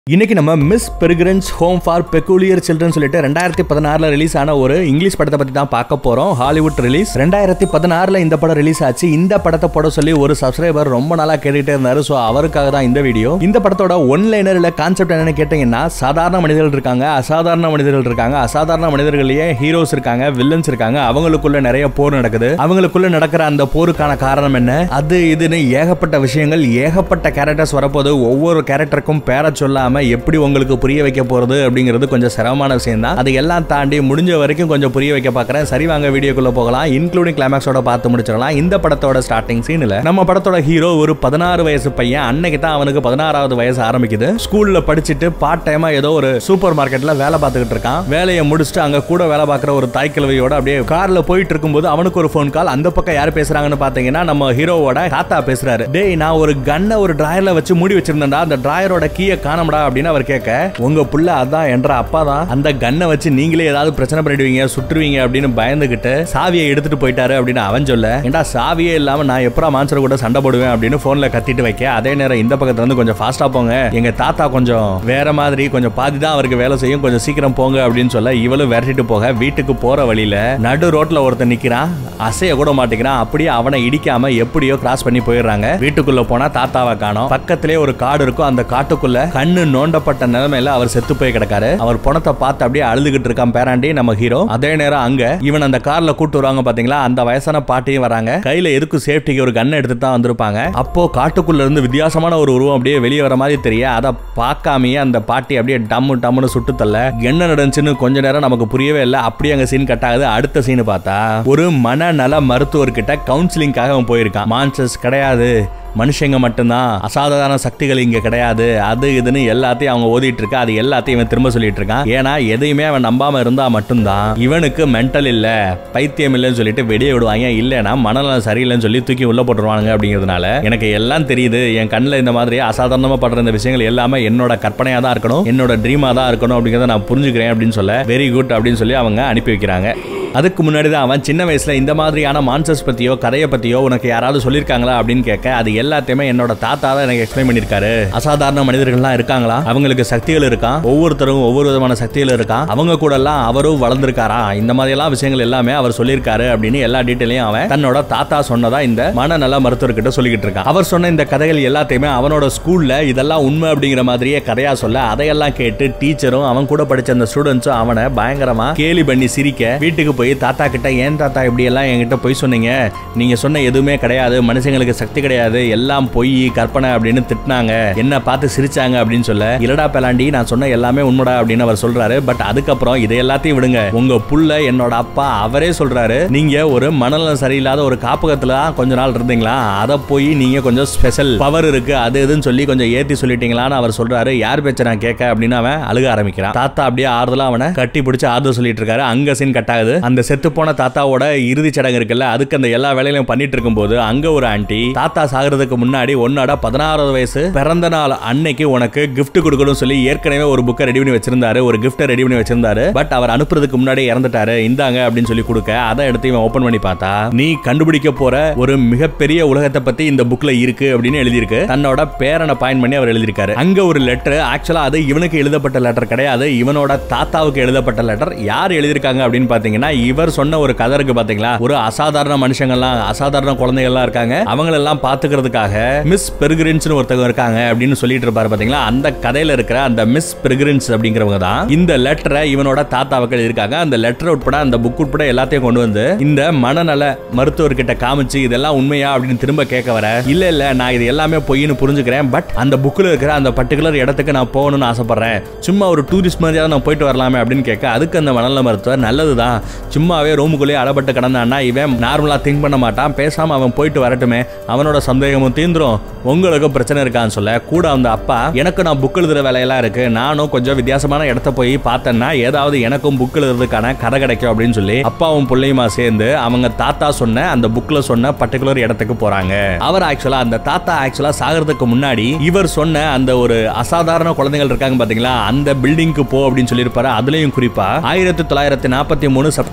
இன்னைக்கு நம்ம Miss Peregrine's home for peculiar children சொல்லிட்டு ரெண்டாயிரத்தி பதினாறுல ரிலீஸ் ஆன ஒரு இங்கிலீஷ் படத்தை பத்தி தான் பார்க்க போறோம் ஹாலிவுட் ரிலீஸ் ரெண்டாயிரத்தி பதினாறுல இந்த படம் ரிலீஸ் ஆச்சு இந்த படத்தை போட சொல்லி ஒரு சப்ஸ்கிரைபர் ரொம்ப நாளா கேட்டுட்டே இருந்தாரு ஸோ அவருக்காக தான் இந்த வீடியோ இந்த படத்தோட ஒன் லைனர் இல்ல கான்செப்ட் என்னன்னு கேட்டீங்கன்னா சாதாரண மனிதர்கள் இருக்காங்க அசாதாரண மனிதர்கள் இருக்காங்க அசாதாரண மனிதர்களையே ஹீரோஸ் இருக்காங்க வில்லன்ஸ் இருக்காங்க அவங்களுக்குள்ள நிறைய போர் நடக்குது அவங்களுக்குள்ள நடக்கிற அந்த போருக்கான காரணம் என்ன அது இதுன்னு ஏகப்பட்ட விஷயங்கள் ஏகப்பட்ட கேரக்டர்ஸ் வரப்போது ஒவ்வொரு கேரக்டருக்கும் பேர சொல்லாம எப்படி உங்களுக்கு புரிய வைக்க போறது அப்படிங்கிறது கொஞ்சம் சிரமமான விஷயம் தான் அதை எல்லாம் தாண்டி முடிஞ்ச வரைக்கும் கொஞ்சம் புரிய வைக்க பார்க்கறேன் சரி வாங்க வீடியோக்குள்ள போகலாம் இன்க்ளூடிங் கிளைமேக்ஸோட பார்த்து முடிச்சிடலாம் இந்த படத்தோட ஸ்டார்டிங் சீன்ல நம்ம படத்தோட ஹீரோ ஒரு பதினாறு வயசு பையன் அன்னைக்கு தான் அவனுக்கு பதினாறாவது வயசு ஆரம்பிக்குது ஸ்கூல்ல படிச்சுட்டு பார்ட் டைமா ஏதோ ஒரு சூப்பர் மார்க்கெட்ல வேலை பார்த்துக்கிட்டு இருக்கான் வேலையை முடிச்சுட்டு அங்க கூட வேலை பார்க்குற ஒரு தாய் கிழவியோட அப்படியே கார்ல போயிட்டு இருக்கும்போது அவனுக்கு ஒரு ஃபோன் கால் அந்த பக்கம் யார் பேசுறாங்கன்னு பாத்தீங்கன்னா நம்ம ஹீரோவோட தாத்தா பேசுறாரு டேய் நான் ஒரு கன்னை ஒரு டிராயர்ல வச்சு மூடி வச்சிருந்தேன்டா அந்த டிராயரோட கீயை காணோம்டா அப்படின்னு அவர் கேட்க உங்க புள்ள அதான் என்ற அப்பா தான் அந்த கன்னை வச்சு நீங்களே ஏதாவது பிரச்சனை பண்ணிடுவீங்க சுட்டுருவீங்க அப்படின்னு பயந்துகிட்டு சாவியை எடுத்துட்டு போயிட்டாரு அப்படின்னு அவன் சொல்ல ஏண்டா சாவியே இல்லாம நான் எப்பரா மான்சர் கூட சண்டை போடுவேன் அப்படின்னு போன்ல கத்திட்டு வைக்க அதே நேரம் இந்த பக்கத்துல இருந்து கொஞ்சம் ஃபாஸ்டா போங்க எங்க தாத்தா கொஞ்சம் வேற மாதிரி கொஞ்சம் பாதி தான் அவருக்கு வேலை செய்யும் கொஞ்சம் சீக்கிரம் போங்க அப்படின்னு சொல்ல இவளும் விரட்டிட்டு போக வீட்டுக்கு போற வழியில நடு ரோட்ல ஒருத்தன் நிக்கிறான் அசைய கூட மாட்டேங்கிறான் அப்படியே அவனை இடிக்காம எப்படியோ கிராஸ் பண்ணி போயிடுறாங்க வீட்டுக்குள்ள போனா தாத்தாவை காணோம் பக்கத்திலே ஒரு காடு இருக்கும் அந்த காட்டுக்குள்ள கண்ணு நோண்டப்பட்ட நிலைமையில அவர் செத்து போய் கிடக்காரு அவர் பணத்தை பார்த்து அப்படியே அழுதுகிட்டு இருக்கான் பேராண்டி நம்ம ஹீரோ அதே நேரம் அங்க இவன் அந்த கார்ல கூட்டு வருவாங்க பாத்தீங்களா அந்த வயசான பாட்டியும் வராங்க கையில எதுக்கு சேஃப்டிக்கு ஒரு கண்ணை எடுத்து தான் வந்திருப்பாங்க அப்போ காட்டுக்குள்ள இருந்து வித்தியாசமான ஒரு உருவம் அப்படியே வெளியே வர மாதிரி தெரிய அதை பார்க்காமயே அந்த பாட்டி அப்படியே டம்மு டம்முன்னு சுட்டு தள்ள என்ன நடந்துச்சுன்னு கொஞ்ச நேரம் நமக்கு புரியவே இல்லை அப்படியே அங்க சீன் கட் ஆகுது அடுத்த சீன் பார்த்தா ஒரு மனநல மருத்துவர்கிட்ட கவுன்சிலிங்காக அவன் போயிருக்கான் மான்சஸ் கிடையாது மனுஷங்க மட்டும்தான் அசாதாரண சக்திகள் இங்க கிடையாது அது இதுன்னு எல்லாத்தையும் அவங்க ஓதிட்டு இருக்கா அது எல்லாத்தையும் இவன் திரும்ப சொல்லிட்டு இருக்கான் ஏன்னா எதையுமே அவன் நம்பாம இருந்தா மட்டும்தான் இவனுக்கு மென்டல் இல்ல பைத்தியம் இல்லைன்னு சொல்லிட்டு வெடிய விடுவாங்க இல்லைன்னா மனநலம் சரியில்லைன்னு சொல்லி தூக்கி உள்ள போட்டுருவாங்க அப்படிங்கிறதுனால எனக்கு எல்லாம் தெரியுது என் கண்ணில் இந்த மாதிரி அசாதாரணமா படுற இந்த விஷயங்கள் எல்லாமே என்னோட கற்பனையா தான் இருக்கணும் என்னோட ட்ரீமா தான் இருக்கணும் அப்படிங்கிறத நான் புரிஞ்சுக்கிறேன் அப்படின்னு சொல்ல வெரி குட் அப்படின்னு சொல்லி அவங்க அனுப்பி வைக்கிறாங்க அதுக்கு முன்னாடி தான் அவன் சின்ன வயசுல இந்த மாதிரியான மான்சர்ஸ் பத்தியோ கதையை பத்தியோ உனக்கு யாராவது சொல்லியிருக்காங்களா அப்படின்னு கேட்க அது எல்லாத்தையுமே என்னோட தாத்தா தான் எனக்கு எக்ஸ்பிளைன் பண்ணிருக்காரு அசாதாரண மனிதர்கள்லாம் இருக்காங்களா அவங்களுக்கு சக்திகள் இருக்கான் ஒவ்வொருத்தரும் ஒவ்வொரு விதமான சக்திகள் இருக்கான் அவங்க கூட எல்லாம் அவரும் வளர்ந்துருக்காரா இந்த மாதிரி எல்லாம் விஷயங்கள் எல்லாமே அவர் சொல்லியிருக்காரு அப்படின்னு எல்லா டீட்டெயிலையும் அவன் தன்னோட தாத்தா சொன்னதா இந்த மனநல மருத்துவர்கிட்ட சொல்லிக்கிட்டு இருக்கான் அவர் சொன்ன இந்த கதைகள் எல்லாத்தையுமே அவனோட ஸ்கூல்ல இதெல்லாம் உண்மை அப்படிங்கிற மாதிரியே கதையா சொல்ல அதையெல்லாம் கேட்டு டீச்சரும் அவன் கூட படிச்ச அந்த ஸ்டூடெண்ட்ஸும் அவனை பயங்கரமா கேலி பண்ணி சிரிக்க வீட்டுக்கு போய் தாத்தா கிட்ட ஏன் தாத்தா இப்படி எல்லாம் என்கிட்ட போய் சொன்னீங்க நீங்க சொன்ன எதுவுமே கிடையாது மனுஷங்களுக்கு சக்தி கிடையாது எல்லாம் பொய் கற்பனை அப்படின்னு திட்டினாங்க என்ன பார்த்து சிரிச்சாங்க அப்படின்னு சொல்ல இல்லடா பெலாண்டி நான் சொன்ன எல்லாமே உண்மைடா அப்படின்னு அவர் சொல்றாரு பட் அதுக்கப்புறம் இதை எல்லாத்தையும் விடுங்க உங்க புள்ள என்னோட அப்பா அவரே சொல்றாரு நீங்க ஒரு மனநலம் சரியில்லாத ஒரு காப்பகத்துல தான் கொஞ்ச நாள் இருந்தீங்களா அதை போய் நீங்க கொஞ்சம் ஸ்பெஷல் பவர் இருக்கு அது இதுன்னு சொல்லி கொஞ்சம் ஏத்தி சொல்லிட்டீங்களான்னு அவர் சொல்றாரு யார் பேச்ச நான் கேட்க அப்படின்னு அவன் அழுக ஆரம்பிக்கிறான் தாத்தா அப்படியே ஆறுதலா அவனை கட்டி பிடிச்சு ஆறுதல் சொல்லிட்டு இருக்காரு அங்க சீன் கட் ஆகுது அந்த செத்து போன தாத்தாவோட இறுதி சடங்கு இருக்குல்ல அதுக்கு அந்த எல்லா வேலையிலும் பண்ணிட்டு இருக்கும்போது அங்க ஒரு ஆண்டி தாத்தா சாகிறதுக்கு முன்னாடி உன்னோட பதினாறாவது வயசு பிறந்த நாள் அன்னைக்கு உனக்கு gift கொடுக்கணும் சொல்லி ஏற்கனவே ஒரு புக்கை ரெடி பண்ணி வச்சிருந்தாரு ஒரு கிஃப்ட்டை ரெடி பண்ணி வச்சிருந்தாரு பட் அவர் அனுப்புறதுக்கு முன்னாடி இறந்துட்டாரு இந்தாங்க அப்படின்னு சொல்லி கொடுக்க அதை எடுத்து இவன் ஓபன் பண்ணி பார்த்தா நீ கண்டுபிடிக்க போற ஒரு மிகப்பெரிய உலகத்தை பத்தி இந்த புக்ல இருக்கு அப்படின்னு எழுதியிருக்கு தன்னோட பேரனை பாயிண்ட் பண்ணி அவர் எழுதியிருக்காரு அங்க ஒரு லெட்டர் ஆக்சுவலா அது இவனுக்கு எழுதப்பட்ட லெட்டர் கிடையாது இவனோட தாத்தாவுக்கு எழுதப்பட்ட லெட்டர் யார் எழுதியிருக்காங்க அப்படின்னு பாத்தீங்கன்னா இவர் சொன்ன ஒரு கதை இருக்கு பாத்தீங்களா ஒரு அசாதாரண மனுஷங்கள்லாம் அசாதாரண குழந்தைகள்லாம் இருக்காங்க அவங்களெல்லாம் பாத்துக்கிறதுக்காக மிஸ் பெருகிரின்ஸ் ஒருத்தவங்க இருக்காங்க அப்படின்னு சொல்லிட்டு இருப்பாரு பாத்தீங்களா அந்த கதையில இருக்கிற அந்த மிஸ் பெருகிரின்ஸ் அப்படிங்கிறவங்க தான் இந்த லெட்டரை இவனோட தாத்தாவுக்கு எழுதியிருக்காங்க அந்த லெட்டர் உட்பட அந்த புக் உட்பட எல்லாத்தையும் கொண்டு வந்து இந்த மனநல மருத்துவர்கிட்ட காமிச்சு இதெல்லாம் உண்மையா அப்படின்னு திரும்ப கேட்க வர இல்ல இல்ல நான் இது எல்லாமே பொய்னு புரிஞ்சுக்கிறேன் பட் அந்த புக்ல இருக்கிற அந்த பர்டிகுலர் இடத்துக்கு நான் போகணும்னு ஆசைப்படுறேன் சும்மா ஒரு டூரிஸ்ட் மாதிரியாவது நான் போயிட்டு வரலாமே அப்படின்னு கேட்க அதுக்கு அந்த மனநல மருத்துவர் நல்லதுதான் சும்மாவே ரூமுக்குள்ளேயே அடப்பட்டு கிடந்தான்னா இவன் நார்மலா திங்க் பண்ண மாட்டான் பேசாம அவன் போயிட்டு வரட்டுமே அவனோட சந்தேகமும் தீந்துரும் உங்களுக்கு பிரச்சனை இருக்கான்னு சொல்ல கூட அந்த அப்பா எனக்கு நான் புக் எழுதுற வேலையெல்லாம் இருக்கு நானும் கொஞ்சம் வித்தியாசமான இடத்த போய் பார்த்தேன்னா ஏதாவது எனக்கும் புக் எழுதுறதுக்கான கதை கிடைக்கும் அப்படின்னு சொல்லி அப்பாவும் பிள்ளையுமா சேர்ந்து அவங்க தாத்தா சொன்ன அந்த புக்ல சொன்ன பர்டிகுலர் இடத்துக்கு போறாங்க அவர் ஆக்சுவலா அந்த தாத்தா ஆக்சுவலா சாகிறதுக்கு முன்னாடி இவர் சொன்ன அந்த ஒரு அசாதாரண குழந்தைகள் இருக்காங்க பாத்தீங்களா அந்த பில்டிங்க்கு போ அப்படின்னு சொல்லியிருப்பாரு அதுலயும் குறிப்பா ஆயிரத்தி தொள்ளாயிரத்தி நாற்பத்தி மூணு செப்டம்பர்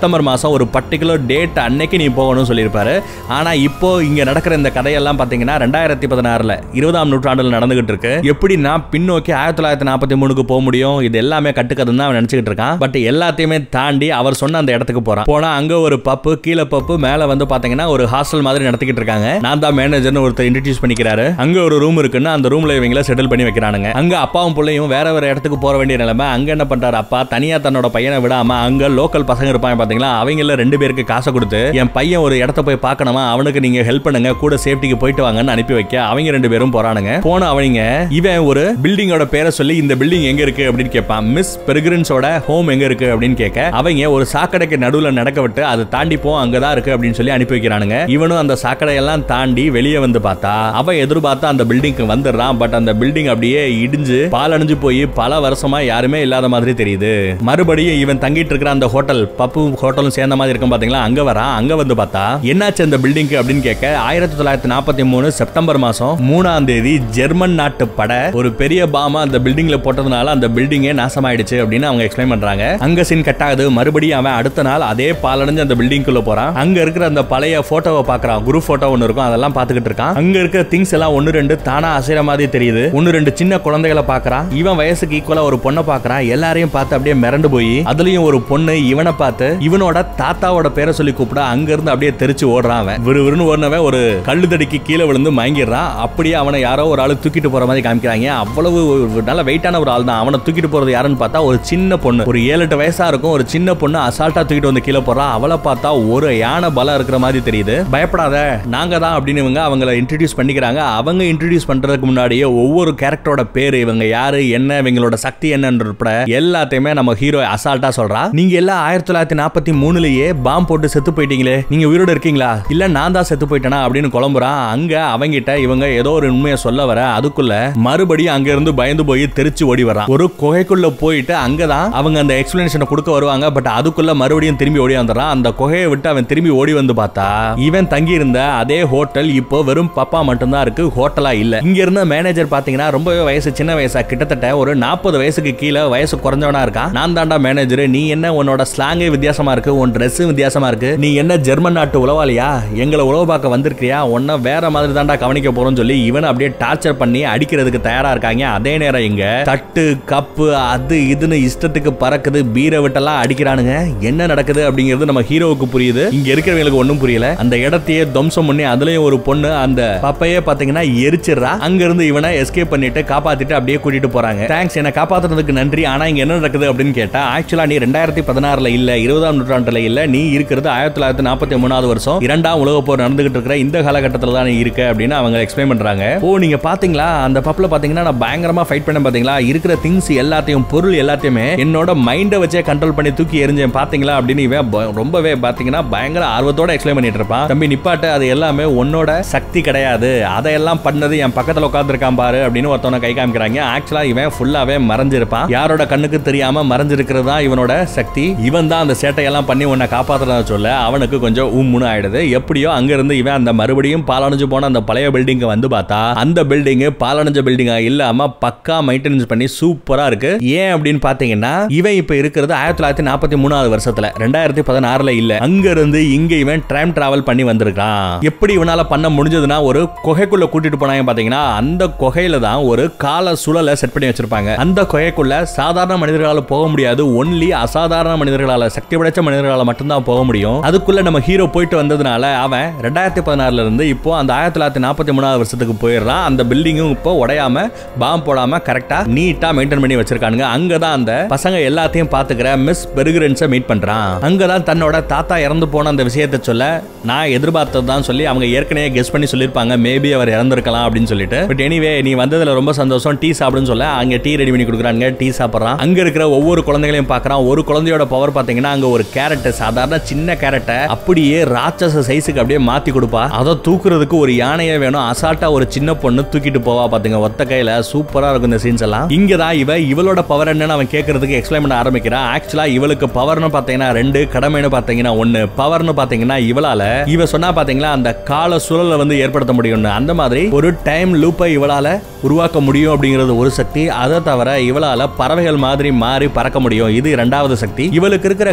செப்டம்பர் மாசம் ஒரு பர்டிகுலர் டேட் அன்னைக்கு நீ போகணும்னு சொல்லியிருப்பாரு ஆனா இப்போ இங்க நடக்கிற இந்த கதையெல்லாம் பாத்தீங்கன்னா ரெண்டாயிரத்தி பதினாறுல இருபதாம் நூற்றாண்டுல நடந்துகிட்டு இருக்கு எப்படின்னா பின்னோக்கி ஆயிரத்தி தொள்ளாயிரத்தி நாற்பத்தி மூணுக்கு போக முடியும் இது எல்லாமே கட்டுக்கதுன்னு தான் அவன் நினைச்சுக்கிட்டு இருக்கான் பட் எல்லாத்தையுமே தாண்டி அவர் சொன்ன அந்த இடத்துக்கு போறான் போனா அங்க ஒரு பப்பு கீழே பப்பு மேல வந்து பாத்தீங்கன்னா ஒரு ஹாஸ்டல் மாதிரி நடத்திக்கிட்டு இருக்காங்க நான் தான் மேனேஜர்னு ஒருத்தர் இன்ட்ரடியூஸ் பண்ணிக்கிறாரு அங்க ஒரு ரூம் இருக்குன்னு அந்த ரூம்ல இவங்கள செட்டில் பண்ணி வைக்கிறானுங்க அங்க அப்பாவும் பிள்ளையும் வேற வேற இடத்துக்கு போற வேண்டிய நிலைமை அங்க என்ன பண்றாரு அப்பா தனியா தன்னோட பையனை விடாம அங்க லோக்கல் பசங்க இருப்பாங்க பாத்தீங்களா அவங்கள ரெண்டு பேருக்கு காசை கொடுத்து என் பையன் ஒரு இடத்த போய் பார்க்கணுமா அவனுக்கு நீங்க ஹெல்ப் பண்ணுங்க கூட சேஃப்டிக்கு போயிட்டு வாங்கன்னு அனுப்பி வைக்க அவங்க ரெண்டு பேரும் போறானுங்க போன அவங்க இவன் ஒரு பில்டிங்கோட பேரை சொல்லி இந்த பில்டிங் எங்க இருக்கு அப்படின்னு கேட்பான் மிஸ் பெருகிரன்ஸோட ஹோம் எங்க இருக்கு அப்படின்னு கேட்க அவங்க ஒரு சாக்கடைக்கு நடுவுல நடக்க விட்டு அதை தாண்டி போ அங்கதான் இருக்கு அப்படின்னு சொல்லி அனுப்பி வைக்கிறானுங்க இவனும் அந்த சாக்கடையெல்லாம் தாண்டி வெளியே வந்து பார்த்தா அவன் எதிர்பார்த்தா அந்த பில்டிங்க்கு வந்துடுறான் பட் அந்த பில்டிங் அப்படியே இடிஞ்சு பாலடைஞ்சு போய் பல வருஷமா யாருமே இல்லாத மாதிரி தெரியுது மறுபடியும் இவன் தங்கிட்டு இருக்கிற அந்த ஹோட்டல் பப்பு ஹோட்டலும் சேர்ந்த மாதிரி இருக்கும் பாத்தீங்களா அங்க வரான் அங்க வந்து பார்த்தா என்னாச்சு அந்த பில்டிங்க்கு அப்படின்னு கேட்க ஆயிரத்தி தொள்ளாயிரத்தி நாற்பத்தி மூணு செப்டம்பர் மாசம் மூணாம் தேதி ஜெர்மன் நாட்டு பட ஒரு பெரிய பாமா அந்த பில்டிங்ல போட்டதுனால அந்த பில்டிங்கே நாசமாயிடுச்சு அப்படின்னு அவங்க எக்ஸ்பிளைன் பண்றாங்க அங்க சீன் கட் ஆகுது மறுபடியும் அவன் அடுத்த நாள் அதே பாலடைஞ்சு அந்த பில்டிங்குள்ள போறான் அங்க இருக்கிற அந்த பழைய போட்டோவை பாக்குறான் குரு போட்டோ ஒன்னு இருக்கும் அதெல்லாம் பாத்துக்கிட்டு இருக்கான் அங்க இருக்கிற திங்ஸ் எல்லாம் ஒன்னு ரெண்டு தானா அசைற மாதிரி தெரியுது ஒன்னு ரெண்டு சின்ன குழந்தைகளை பாக்குறான் இவன் வயசுக்கு ஈக்குவலா ஒரு பொண்ணை பாக்குறான் எல்லாரையும் பார்த்து அப்படியே மிரண்டு போய் அதுலயும் ஒரு பொண்ணு இவனை பார்த்து இவனோட தாத்தாவோட பேரை சொல்லி கூப்பிட அங்க இருந்து அப்படியே தெரிச்சு ஓடுறான் அவன் விறுவிறுன்னு ஓடினவன் ஒரு கல்லு தடிக்கு கீழே விழுந்து மயங்கிடுறான் அப்படியே அவனை யாரோ ஒரு ஆளு தூக்கிட்டு போற மாதிரி காமிக்கிறாங்க அவ்வளவு ஒரு நல்ல வெயிட்டான ஒரு ஆள் தான் அவனை தூக்கிட்டு போறது யாருன்னு பார்த்தா ஒரு சின்ன பொண்ணு ஒரு ஏழு எட்டு வயசா இருக்கும் ஒரு சின்ன பொண்ணு அசால்ட்டா தூக்கிட்டு வந்து கீழே போறா அவளை பார்த்தா ஒரு யானை பலம் இருக்கிற மாதிரி தெரியுது பயப்படாத நாங்க தான் அப்படின்னு இவங்க அவங்கள இன்ட்ரடியூஸ் பண்ணிக்கிறாங்க அவங்க இன்ட்ரடியூஸ் பண்றதுக்கு முன்னாடியே ஒவ்வொரு கேரக்டரோட பேரு இவங்க யாரு என்ன இவங்களோட சக்தி என்னன்ற உட்பட எல்லாத்தையுமே நம்ம ஹீரோ அசால்ட்டா சொல்றா நீங்க எல்லாம் ஆயிரத்தி தொள்ளாயிரத்தி நாற்பத்தி மூணுலயே பாம் போட்டு செத்து போயிட்டீங்களே நீங்க உயிரோட இருக்கீங்களா இல்ல நான் தான் செத்து போயிட்டேனா அப்படின்னு குழம்புறான் அங்க அவங்கிட்ட இவங்க ஏதோ ஒரு உண்மையை சொல்ல வர அதுக்குள்ள மறுபடியும் அங்க இருந்து பயந்து போய் தெரிச்சு ஓடி வரான் ஒரு குகைக்குள்ள போயிட்டு அங்கதான் அவங்க அந்த எக்ஸ்பிளனேஷனை கொடுக்க வருவாங்க பட் அதுக்குள்ள மறுபடியும் திரும்பி ஓடி வந்துடுறான் அந்த குகையை விட்டு அவன் திரும்பி ஓடி வந்து பார்த்தா இவன் தங்கி இருந்த அதே ஹோட்டல் இப்போ வெறும் பப்பா மட்டும்தான் இருக்கு ஹோட்டலா இல்ல இங்க இருந்த மேனேஜர் பாத்தீங்கன்னா ரொம்பவே வயசு சின்ன வயசா கிட்டத்தட்ட ஒரு நாற்பது வயசுக்கு கீழே வயசு குறைஞ்சவனா இருக்கான் நான் தாண்டா மேனேஜர் நீ என்ன உன்னோட ஸ்லாங்கே வித்தியாசமா இருக்கு உன் Dress வித்தியாசமா இருக்கு நீ என்ன ஜெர்மன் நாட்டு உளவாளியா எங்களை உழவு பார்க்க வந்திருக்கியா உன்ன வேற மாதிரி தாண்டா கவனிக்க போறோம்னு சொல்லி இவனை அப்படியே டார்ச்சர் பண்ணி அடிக்கிறதுக்கு தயாரா இருக்காங்க அதே நேரம் இங்க தட்டு கப்பு அது இதுன்னு இஷ்டத்துக்கு பறக்குது பீரை விட்டெல்லாம் அடிக்கிறானுங்க என்ன நடக்குது அப்படிங்கிறது நம்ம ஹீரோவுக்கு புரியுது இங்க இருக்கிறவங்களுக்கு ஒண்ணும் புரியல அந்த இடத்தையே துவம்சம் பண்ணி அதுலயும் ஒரு பொண்ணு அந்த பப்பையே பாத்தீங்கன்னா எரிச்சிடுறா அங்க இருந்து இவனை எஸ்கேப் பண்ணிட்டு காப்பாத்திட்டு அப்படியே கூட்டிட்டு போறாங்க தேங்க்ஸ் என்ன காப்பாத்துறதுக்கு நன்றி ஆனா இங்க என்ன நடக்குது அப்படின்னு கேட்டா ஆக்சுவலா நீ ரெண்டாயிரத்தி பதினாறுல இல்ல இருபதாம் நூற்றாண்டுல இல்ல நீ இருக்கிறது ஆயிரத்தி தொள்ளாயிரத்தி நாற்பத்தி மூணாவது வருஷம் இரண்டாம் உலக போர் நடந்துகிட்டு இருக்கிற இந்த காலகட்டத்துல தான் நீ இருக்க அப்படின்னு அவங்க எக்ஸ்பிளைன் பண்றாங்க ஓ நீங்க பாத்தீங்களா அந்த பப்ல பாத்தீங்கன்னா நான் பயங்கரமா ஃபைட் பண்ண பாத்தீங்களா இருக்கிற திங்ஸ் எல்லாத்தையும் பொருள் எல்லாத்தையுமே என்னோட மைண்டை வச்சே கண்ட்ரோல் பண்ணி தூக்கி எரிஞ்சேன் பாத்தீங்களா அப்படின்னு இவன் ப- ரொம்பவே பாத்தீங்கன்னா பயங்கர ஆர்வத்தோட எக்ஸ்பிளைன் பண்ணிட்டு இருப்பான் தம்பி நிப்பாட்டு அது எல்லாமே உன்னோட சக்தி கிடையாது அதையெல்லாம் பண்ணது என் பக்கத்துல உட்காந்துருக்கான் பாரு அப்படின்னு ஒருத்தவனை கை காமிக்கிறாங்க ஆக்சுவலா இவன் ஃபுல்லாவே மறைஞ்சிருப்பான் யாரோட கண்ணுக்கு தெரியாம மறைஞ்சிருக்கிறது தான் இவனோட சக்தி இவன் தான் அந்த சேட்டையெல்லாம் பண்ணி உன்னை காப்பாத்துறதா சொல்ல அவனுக்கு கொஞ்சம் உம்முன்னு ஆயிடுது எப்படியோ அங்க இருந்து இவன் அந்த மறுபடியும் பாலடைஞ்சு போன அந்த பழைய பில்டிங் வந்து பார்த்தா அந்த பில்டிங் பாலடைஞ்ச பில்டிங்கா இல்லாம பக்கா மெயின்டெனன்ஸ் பண்ணி சூப்பரா இருக்கு ஏன் அப்படின்னு பாத்தீங்கன்னா இவன் இப்ப இருக்கிறது ஆயிரத்தி தொள்ளாயிரத்தி நாற்பத்தி மூணாவது வருஷத்துல ரெண்டாயிரத்தி பதினாறுல இல்ல அங்க இருந்து இங்க இவன் டைம் டிராவல் பண்ணி வந்திருக்கான் எப்படி இவனால பண்ண முடிஞ்சதுன்னா ஒரு குகைக்குள்ள கூட்டிட்டு போனாங்க பாத்தீங்கன்னா அந்த குகையில தான் ஒரு கால சுழலை செட் பண்ணி வச்சிருப்பாங்க அந்த குகைக்குள்ள சாதாரண மனிதர்களால போக முடியாது ஒன்லி அசாதாரண மனிதர்களால சக்தி படைச்ச மனிதர்களால மட்டும்தான் போக முடியும் அதுக்குள்ள நம்ம ஹீரோ போயிட்டு வந்ததுனால அவன் ரெண்டாயிரத்தி பதினாறுல இருந்து இப்போ அந்த ஆயிரத்தி தொள்ளாயிரத்தி நாற்பத்தி மூணாவது வருஷத்துக்கு போயிடுறான் அந்த பில்டிங்கும் இப்போ உடையாம பாம் போடாம கரெக்டா நீட்டா மெயின்டைன் பண்ணி வச்சிருக்கானுங்க அங்கதான் அந்த பசங்க எல்லாத்தையும் பாத்துக்கிற மிஸ் பெருகிரன்ஸை மீட் பண்றான் அங்கதான் தன்னோட தாத்தா இறந்து போன அந்த விஷயத்தை சொல்ல நான் எதிர்பார்த்தது தான் சொல்லி அவங்க ஏற்கனவே கெஸ் பண்ணி சொல்லியிருப்பாங்க மேபி அவர் இறந்திருக்கலாம் அப்படின்னு சொல்லிட்டு பட் எனிவே நீ வந்ததுல ரொம்ப சந்தோஷம் டீ சாப்பிடுன்னு சொல்ல அங்க டீ ரெடி பண்ணி கொடுக்குறாங்க டீ சாப்பிடுறான் அங்க இருக்கிற ஒவ்வொரு குழந்தைகளையும் பார்க்கறான் ஒரு குழந்தையோட பவர் பாத்தீங்கன்னா அங்க ஒரு கேரட் சாதாரண சின்ன கேரட்டை அப்படியே ராட்சச சைஸுக்கு அப்படியே மாத்தி கொடுப்பா அதை தூக்குறதுக்கு ஒரு யானையே வேணும் அசால்ட்டா ஒரு சின்ன பொண்ணு தூக்கிட்டு போவா பாத்துங்க ஒத்த கையில சூப்பரா இருக்கும் இந்த சீன்ஸ் எல்லாம் இங்க தான் இவ இவளோட பவர் என்னன்னு அவன் கேட்கறதுக்கு எக்ஸ்பிளைன் பண்ண ஆரம்பிக்கிறான் ஆக்சுவலா இவளுக்கு பவர்னு பாத்தீங்கன்னா ரெண்டு கடமைன்னு பாத்தீங்கன்னா ஒண்ணு பவர்னு பாத்தீங்கன்னா இவளால இவ சொன்னா பாத்தீங்களா அந்த கால சுழலை வந்து ஏற்படுத்த முடியும்னு அந்த மாதிரி ஒரு டைம் லூப்பை இவளால உருவாக்க முடியும் அப்படிங்கிறது ஒரு சக்தி அதை தவிர இவளால பறவைகள் மாதிரி மாறி பறக்க முடியும் இது இரண்டாவது சக்தி இவளுக்கு இருக்கிற கடமை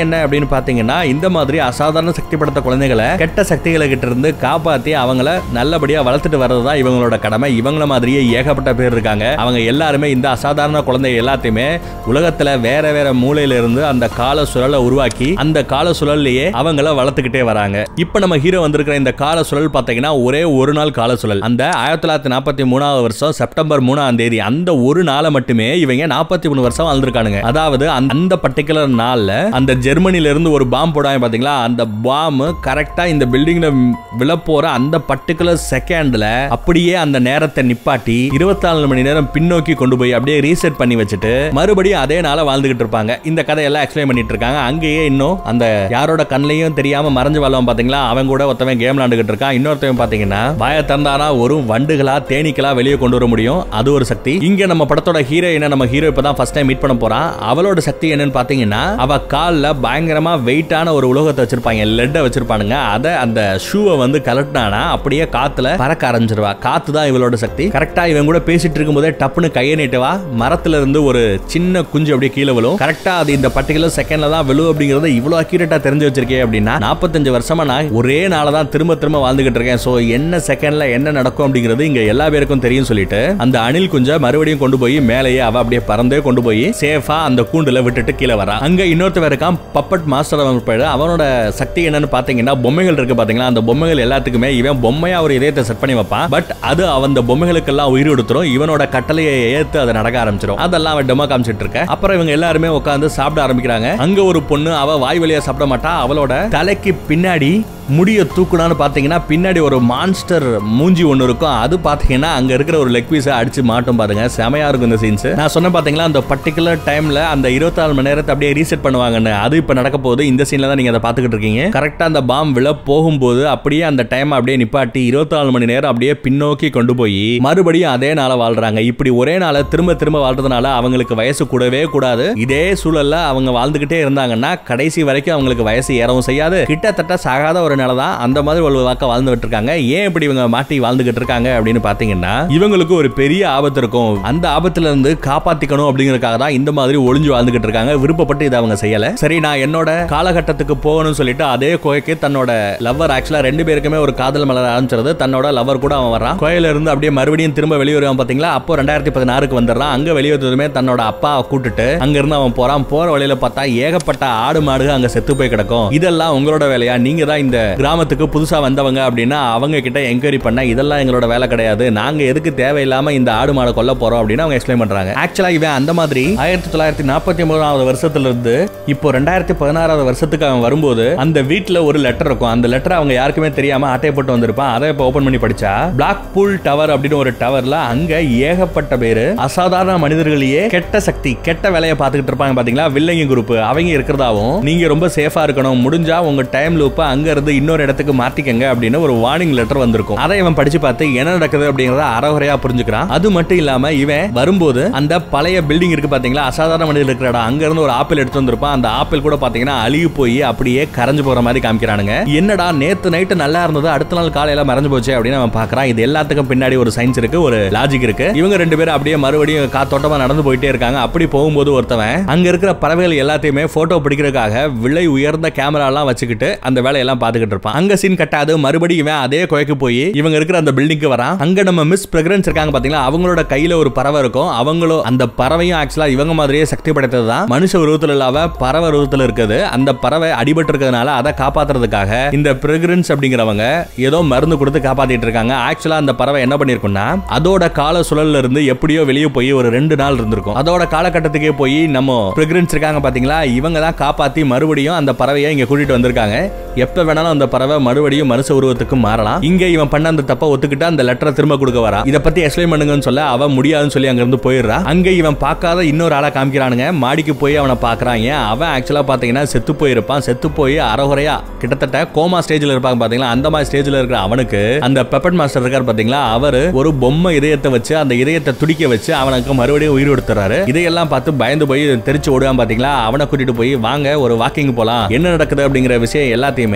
என்ன அப்படின்னு பாத்தீங்கன்னா இந்த மாதிரி அசாதாரண சக்தி படைத்த குழந்தைகளை கெட்ட சக்திகளை கிட்ட இருந்து காப்பாத்தி அவங்கள நல்லபடியா வளர்த்துட்டு வர்றது தான் இவங்களோட கடமை இவங்கள மாதிரியே ஏகப்பட்ட பேர் இருக்காங்க அவங்க எல்லாருமே இந்த அசாதாரண குழந்தை எல்லாத்தையுமே உலகத்துல வேற வேற மூலையில இருந்து அந்த கால சுழலை உருவாக்கி அந்த கால சுழல்லையே அவங்கள வளர்த்துக்கிட்டே வராங்க இப்ப நம்ம ஹீரோ வந்திருக்கிற இந்த கால சுழல் பாத்தீங்கன்னா ஒரே ஒரு நாள் கால சுழல் அந்த ஆயிரத்தி தொள்ளாயிரத்தி நாற்பத்தி மூணாவது வருஷம் செப்டம்பர் மூணாம் தேதி அந்த ஒரு நாளை மட்டுமே இவங்க நாற்பத்தி மூணு வருஷம் வாழ்ந்திருக்கானுங்க அதாவது அந்த- அந்த பர்டிகுலர் நாள்ல அந்த ஜெர்மனில இருந்து ஒரு பாம்பு போடாங்க பாத்தீங்களா அந்த பாம்பு கரெக்டா இந்த பில்டிங்ல விழப்போற அந்த பர்டிகுலர் செகண்ட்ல அப்படியே அந்த நேரத்தை நிப்பாட்டி இருபத்தி நாலு மணி நேரம் பின்னோக்கி கொண்டு போய் அப்படியே ரீசெட் பண்ணி வச்சுட்டு மறுபடியும் அதே நாள வாழ்ந்துகிட்டு இருப்பாங்க இந்த கதையெல்லாம் எக்ஸ்பிளைன் பண்ணிட்டு இருக்காங்க அங்கேயே இன்னும் அந்த யாரோட கண்ணையும் தெரியாம மறைஞ்சு வாழ்வான் பாத்தீங்களா அவன் கூட ஒருத்தவன் கேம் விளாண்டுகிட்டு இருக்கான் இன்னொருத்தவன் பாத்தீங்கன்னா வாய திறந்தானா ஒரு வண்டுகளா தேனீக்களா வெளியே கொண்டு வர முடியும் அது ஒரு சக்தி இங்க நம்ம படத்தோட ஹீரோயினை நம்ம ஹீரோ இப்பதான் ஃபர்ஸ்ட் டைம் மீட் பண்ண போறான் அவளோட சக்தி என்னன்னு பாத்தீங்கன்னா அவ கால்ல பயங்கரமா வெயிட்டான ஒரு உலோகத்தை வச்சிருப்பாங்க லெட்டை வச்சிருப்பானுங்க அத அந்த ஷூவை வந்து கலட்டினானா அப்படியே காத்துல பறக்க ஆரம்பிச்சிருவா காத்து தான் இவளோட சக்தி கரெக்டா இவன் கூட பேசிட்டு இருக்கும்போதே டப்புன்னு கையை நீட்டுவா மரத்துல இருந்து ஒரு சின்ன குஞ்சு அப்படியே கீழே விழும் கரெக்டா அது இந்த பர்டிகுலர் செகண்ட்ல தான் விழும் அப்படிங்கறத இவ்வளவு அக்யூரேட்டா தெரிஞ்சு வச்சிருக்கேன் அப்படின்னா நாற்பத்தஞ்சு வருஷமா நான் ஒரே நாள தான் திரும்ப திரும்ப வாழ்ந்துகிட்டு இருக்கேன் சோ என்ன செகண்ட்ல என்ன நடக்கும் அப்படிங்கிறது இங்க எல்லா பேருக்கும் தெரியும் சொல்லிட்டு அந்த அணில் குஞ்ச மறுபடியும் கொண்டு போய் மேலேயே அவ அப்படியே பறந்தே கொண்டு போய் சேஃபா அந்த கூண்டுல விட்டுட்டு கீழே வரா அங்க இன்னொருத்தர் இருக்கான் பப்பட் மாஸ்டர் அவன் பேரு அவனோட சக்தி என்னன்னு பாத்தீங்கன்னா பொம்மைகள் இருக்கு பாத்தீங்களா அந்த பொம்மைகள் எல்லாத்துக்குமே இவன் பொம்மையா ஒரு இதயத்தை செட் பண்ணி வைப்பான் பட் அது அவன் அந்த பொம்மைகளுக்கெல்லாம் உயிர் கொடுத்துரும் இவனோட கட்டளையை ஏத்து அதை நடக்க ஆரம்பிச்சிடும் அதெல்லாம் அவன் டெமோ காமிச்சிட்டு இருக்க அப்புறம் இவங்க எல்லாருமே உட்காந்து சாப்பிட ஆரம்பிக்கிறாங்க அங்க ஒரு பொண்ணு அவ வாய் வழியா சாப்பிட மாட்டா அவளோட தலைக்கு பின்னாடி முடிய தூக்குனான்னு பாத்தீங்கன்னா பின்னாடி ஒரு மான்ஸ்டர் மூஞ்சி ஒண்ணு இருக்கும் அது பாத்தீங்கன்னா அங்க இருக்கிற ஒரு லெக் பீஸை அடிச்சு மாட்டும் பாருங்க செமையா இருக்கும் இந்த சீன்ஸ் நான் சொன்ன பாத்தீங்களா அந்த பர்டிகுலர் டைம்ல அந்த இருபத்தி நாலு மணி நேரத்தை அப்படியே ரீசெட் பண்ணுவாங்கன்னு அது இப்ப நடக்க போகுது இந்த சீன்ல தான் நீங்க அதை பாத்துக்கிட்டு இருக்கீங்க கரெக்டா அந்த பாம் விழ போகும்போது அப்படியே அந்த டைம் அப்படியே நிப்பாட்டி இருபத்தி நாலு மணி நேரம் அப்படியே பின்னோக்கி கொண்டு போய் மறுபடியும் அதே நாள வாழ்றாங்க இப்படி ஒரே நாள திரும்ப திரும்ப வாழ்றதுனால அவங்களுக்கு வயசு கூடவே கூடாது இதே சூழல்ல அவங்க வாழ்ந்துகிட்டே இருந்தாங்கன்னா கடைசி வரைக்கும் அவங்களுக்கு வயசு ஏறவும் செய்யாது கிட்டத்தட்ட சாகாத ஒரு நிலை தான் அந்த மாதிரி ஒரு வாக்க வாழ்ந்துகிட்டு இருக்காங்க ஏன் இப்படி இவங்க மாட்டி வாழ்ந்துகிட்டு இருக்காங்க அப்படின்னு பாத்தீங்கன்னா இவங்களுக்கு ஒரு பெரிய ஆபத்து இருக்கும் அந்த ஆபத்துல இருந்து காப்பாத்திக்கணும் அப்படிங்கறதுக்காக தான் இந்த மாதிரி ஒளிஞ்சு வாழ்ந்துகிட்டு இருக்காங்க விருப்பப்பட்டு இதை அவங்க செய்யல சரி நான் என்னோட காலகட்டத்துக்கு போகணும்னு சொல்லிட்டு அதே கோயக்கு தன்னோட லவ்வர் ஆக்சுவலா ரெண்டு பேருக்குமே ஒரு காதல் மலர் ஆரம்பிச்சிருது தன்னோட லவ்வர் கூட அவன் வரான் கோயில இருந்து அப்படியே மறுபடியும் திரும்ப வெளியே வருவான் பாத்தீங்களா அப்போ ரெண்டாயிரத்தி பதினாறுக்கு வந்துடுறான் அங்க வெளியே வந்ததுமே தன்னோட அப்பா கூட்டிட்டு அங்க இருந்து அவன் போறான் போற வழியில பார்த்தா ஏகப்பட்ட ஆடு மாடுக அங்க செத்து போய் கிடக்கும் இதெல்லாம் உங்களோட வேலையா நீங்க தான் இந்த கிராமத்துக்கு புதுசா வந்தவங்க அப்படின்னா அவங்க கிட்ட என்கொயரி பண்ண இதெல்லாம் எங்களோட வேலை கிடையாது நாங்க எதுக்கு தேவையில்லாம இந்த ஆடு மாடை கொல்ல போறோம் அப்படின்னு அவங்க எக்ஸ்பிளைன் பண்றாங்க ஆக்சுவலா இவன் அந்த மாதிரி ஆயிரத்தி தொள்ளாயிரத்தி நாற்பத்தி மூணாவது வருஷத்துல இருந்து இப்போ ரெண்டாயிரத்தி பதினாறாவது வருஷத்துக்கு அவன் வரும்போது அந்த வீட்ல ஒரு லெட்டர் இருக்கும் அந்த லெட்டர் அவங்க யாருக்குமே தெரியாம அட்டை போட்டு வந்திருப்பான் அதை இப்போ ஓபன் பண்ணி படிச்சா பிளாக் பூல் டவர் அப்படின்னு ஒரு டவர்ல அங்க ஏகப்பட்ட பேரு அசாதாரண மனிதர்களையே கெட்ட சக்தி கெட்ட வேலையை பார்த்துக்கிட்டு இருப்பாங்க பாத்தீங்களா வில்லைங்க குரூப் அவங்க இருக்கிறதாவும் நீங்க ரொம்ப சேஃபா இருக்கணும் முடிஞ்சா உங்க டைம் லூப்ப அங்க இருந்து இன்னொரு இடத்துக்கு மாத்திக்கங்க அப்படின்னு ஒரு வார்னிங் லெட்டர் வந்திருக்கும் அதை இவன் படிச்சு பார்த்து என்ன நடக்குது அப்படிங்கறத அறகுறையா புரிஞ்சுக்கிறான் அது மட்டும் இல்லாம இவன் வரும்போது அந்த பழைய பில்டிங் இருக்கு பாத்தீங்களா அசாதாரண மனிதர் இருக்கிற இடம் அங்க இருந்து ஒரு ஆப்பிள் எடுத்து வந்திருப்பான் அந்த ஆப்பிள் கூட பாத்தீங்கன்னா அழுகி போய் அப்படியே கரைஞ்சு போற மாதிரி காமிக்கிறானுங்க என்னடா நேத்து நைட்டு நல்லா இருந்தது அடுத்த நாள் காலையில மறைஞ்சு போச்சு அப்படின்னு அவன் பாக்குறான் இது எல்லாத்துக்கும் பின்னாடி ஒரு சயின்ஸ் இருக்கு ஒரு லாஜிக் இருக்கு இவங்க ரெண்டு பேரும் அப்படியே மறுபடியும் காத்தோட்டமா நடந்து போயிட்டே இருக்காங்க அப்படி போகும்போது ஒருத்தவன் அங்க இருக்கிற பறவைகள் எல்லாத்தையுமே போட்டோ பிடிக்கிறதுக்காக விலை உயர்ந்த கேமரா எல்லாம் வச்சுக்கிட்டு அந்த வேலையெல்லாம் பாத்துக்கிட்டு இருப்பான் அங்க சீன் கட்டாது மறுபடியும் இவன் அதே குகைக்கு போய் இவங்க இருக்கிற அந்த பில்டிங்க்கு வரான் அங்க நம்ம மிஸ் பிரக்ரன்ஸ் இருக்காங்க பாத்தீங்களா அவங்களோட கையில ஒரு பறவை இருக்கும் அவங்களும் அந்த பறவையும் ஆக்சுவலா இவங்க மாதிரியே சக்தி படைத்தது தான் மனுஷ உருவத்துல இல்லாம பறவை உருவத்துல இருக்குது அந்த பறவை அடிபட்டு இருக்கிறதுனால அதை காப்பாத்துறதுக்காக இந்த பிரக்ரன்ஸ் அப்படிங்கிறவங்க ஏதோ மருந்து கொடுத்து காப்பாத்திட்டு இருக்காங்க ஆக்சுவலா அந்த பறவை என்ன பண்ணிருக்கும்னா அதோட கால சுழல்ல இருந்து எப்படியோ வெளியே போய் ஒரு ரெண்டு நாள் இருந்திருக்கும் அதோட காலகட்டத்துக்கே போய் நம்ம பிரக்ரன்ஸ் இருக்காங்க பாத்தீங்களா இவங்க தான் காப்பாத்தி மறுபடியும் அந்த பறவையை இங்க கூட்டிட்டு வந்திருக்காங்க எப்ப வேணாலும் அந்த பறவை மறுபடியும் மனுஷ உருவத்துக்கு மாறலாம் இங்க இவன் பண்ண அந்த தப்ப ஒத்துக்கிட்டு அந்த லெட்டரை திரும்ப கொடுக்க வரா இத பத்தி எக்ஸ்பிளைன் பண்ணுங்கன்னு சொல்ல அவ முடியாதுன்னு சொல்லி அங்க இருந்து போயிடுறா அங்க இவன் பார்க்காத இன்னொரு ஆளை காமிக்கிறானுங்க மாடிக்கு போய் அவனை பாக்குறாங்க அவன் ஆக்சுவலா பாத்தீங்கன்னா செத்து போயிருப்பான் செத்து போய் அறகுறையா கிட்டத்தட்ட கோமா ஸ்டேஜ்ல இருப்பாங்க பாத்தீங்களா அந்த மாதிரி ஸ்டேஜ்ல இருக்கிற அவனுக்கு அந்த பெப்பட் மாஸ்டர் இருக்கார் பாத்தீங்களா அவரு ஒரு பொம்மை இதயத்தை வச்சு அந்த இதயத்தை துடிக்க வச்சு அவனுக்கு மறுபடியும் உயிர் கொடுத்துறாரு இதையெல்லாம் பார்த்து பயந்து போய் தெரிச்சு ஓடுவான் பாத்தீங்களா அவனை கூட்டிட்டு போய் வாங்க ஒரு வாக்கிங் போலாம் என்ன நடக்குது அப்படிங்கிற விஷயம் எல்லாத்தையுமே நான்